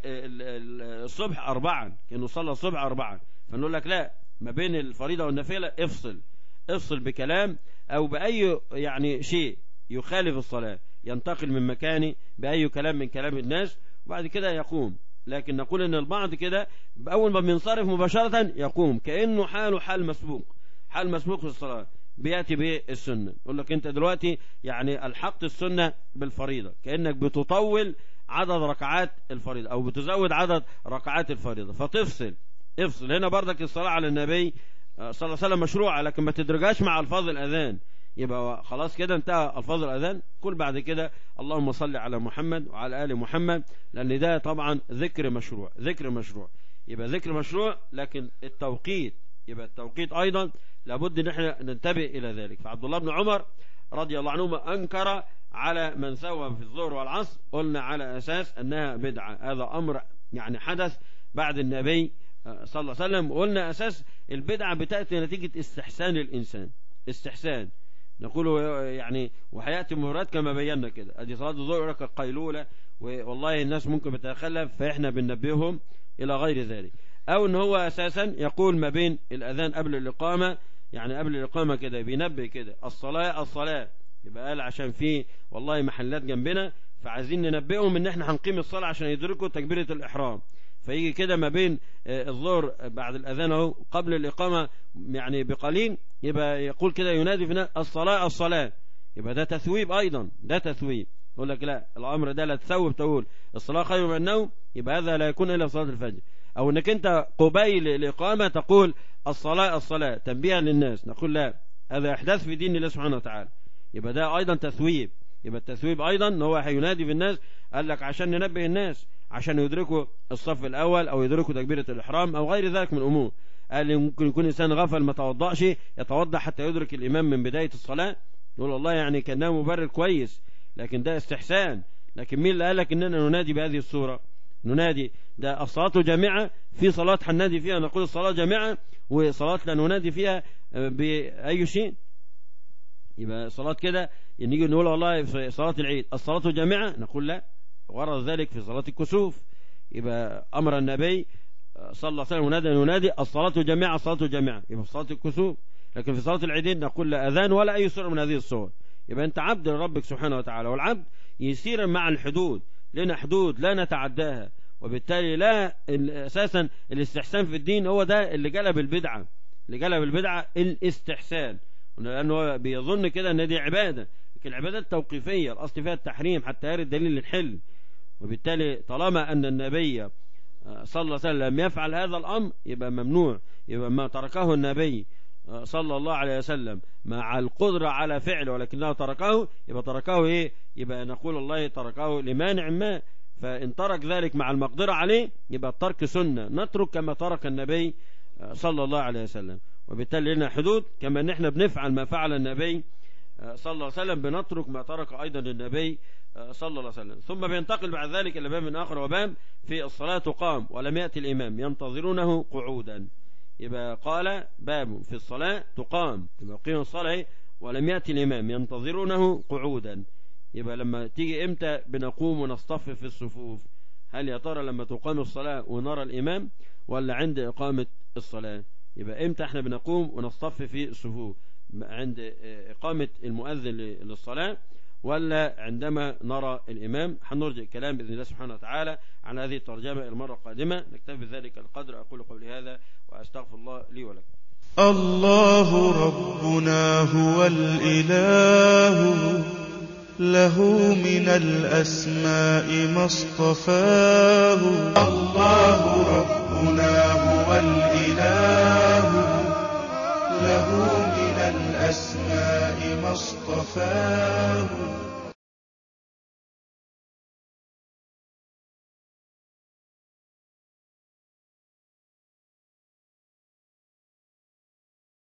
الصبح أربعا كأنه صلى الصبح أربعا فنقول لك لا ما بين الفريضة والنافلة افصل افصل بكلام أو بأي يعني شيء يخالف الصلاة ينتقل من مكانه بأي كلام من كلام الناس وبعد كده يقوم لكن نقول ان البعض كده اول ما بينصرف مباشرة يقوم كأنه حاله حال مسبوق حال مسبوق في الصلاة بيأتي بالسنة يقول لك انت دلوقتي يعني الحقت السنة بالفريضة كأنك بتطول عدد ركعات الفريضة او بتزود عدد ركعات الفريضة فتفصل افصل هنا بردك الصلاة على النبي صلى الله عليه وسلم مشروعة لكن ما تدرجاش مع الفاظ الاذان يبقى خلاص كده انتهى الفاظ الاذان كل بعد كده اللهم صل على محمد وعلى ال محمد لان ده طبعا ذكر مشروع ذكر مشروع يبقى ذكر مشروع لكن التوقيت يبقى التوقيت ايضا لابد ان احنا ننتبه الى ذلك فعبد الله بن عمر رضي الله عنهما انكر على من سوى في الظهر والعصر قلنا على اساس انها بدعه هذا امر يعني حدث بعد النبي صلى الله عليه وسلم قلنا اساس البدعه بتاتي نتيجه استحسان الانسان استحسان نقول يعني وحياتي مهرات كما بينا كده ادي صلاه الظهر لك القيلوله والله الناس ممكن بتتخلف فاحنا بننبههم الى غير ذلك او ان هو اساسا يقول ما بين الاذان قبل الاقامه يعني قبل الاقامه كده بينبه كده الصلاه الصلاه يبقى قال عشان في والله محلات جنبنا فعايزين ننبههم ان احنا هنقيم الصلاه عشان يدركوا تكبيره الاحرام فيجي كده ما بين الظهر بعد الأذان اهو قبل الإقامة يعني بقليل يبقى يقول كده ينادي في الصلاة الصلاة يبقى ده تثويب أيضا ده تثويب يقول لك لا الأمر ده لا تثوب تقول الصلاة خير من النوم يبقى هذا لا يكون إلا صلاة الفجر أو أنك أنت قبيل الإقامة تقول الصلاة الصلاة تنبيها للناس نقول لا هذا إحداث في دين الله سبحانه وتعالى يبقى ده أيضا تثويب يبقى التثويب أيضا ان هو هينادي في الناس قال لك عشان ننبه الناس عشان يدركوا الصف الأول أو يدركوا تكبيرة الإحرام أو غير ذلك من الأمور قال لي ممكن يكون إنسان غفل ما توضأش يتوضأ حتى يدرك الإمام من بداية الصلاة يقول والله يعني كان مبرر كويس لكن ده استحسان لكن مين اللي قال لك إننا ننادي بهذه الصورة ننادي ده الصلاة جامعة في صلاة هننادي فيها نقول الصلاة جامعة وصلاة لا ننادي فيها بأي شيء يبقى صلاة كده نيجي نقول والله في صلاة العيد الصلاة جامعة نقول لا ورد ذلك في صلاة الكسوف يبقى أمر النبي صلى الله عليه وسلم ونادى ينادي الصلاة جامعة الصلاة جامعة يبقى في صلاة الكسوف لكن في صلاة العيدين نقول لا أذان ولا أي سورة من هذه الصور يبقى أنت عبد لربك سبحانه وتعالى والعبد يسير مع الحدود لنا حدود لا نتعداها وبالتالي لا أساسا الاستحسان في الدين هو ده اللي جلب البدعة اللي جلب البدعة الاستحسان لأنه بيظن كده أن دي عبادة لكن العبادة التوقيفية الأصل فيها التحريم حتى يرد دليل للحل وبالتالي طالما أن النبي صلى الله عليه وسلم لم يفعل هذا الأمر يبقى ممنوع يبقى ما تركه النبي صلى الله عليه وسلم مع القدرة على فعله ولكنه تركه يبقى تركه إيه يبقى نقول الله تركه لمانع ما فإن ترك ذلك مع المقدرة عليه يبقى الترك سنة نترك كما ترك النبي صلى الله عليه وسلم وبالتالي لنا حدود كما ان احنا بنفعل ما فعل النبي صلى الله عليه وسلم بنترك ما ترك أيضا النبي صلى الله عليه وسلم ثم بينتقل بعد ذلك إلى باب آخر وباب في الصلاة تقام ولم يأتي الإمام ينتظرونه قعودا يبقى قال باب في الصلاة تقام يبقى قيم الصلاة ولم يأتي الإمام ينتظرونه قعودا يبقى لما تيجي إمتى بنقوم ونصطف في الصفوف هل يا ترى لما تقام الصلاة ونرى الإمام ولا عند إقامة الصلاة يبقى إمتى احنا بنقوم ونصطف في الصفوف عند إقامة المؤذن للصلاة ولا عندما نرى الإمام هنرجع الكلام بإذن الله سبحانه وتعالى عن هذه الترجمة المرة القادمة نكتفي بذلك القدر أقول قولي هذا وأستغفر الله لي ولكم الله ربنا هو الإله له من الأسماء ما اصطفاه الله ربنا هو الإله له من الأسماء ما اصطفاه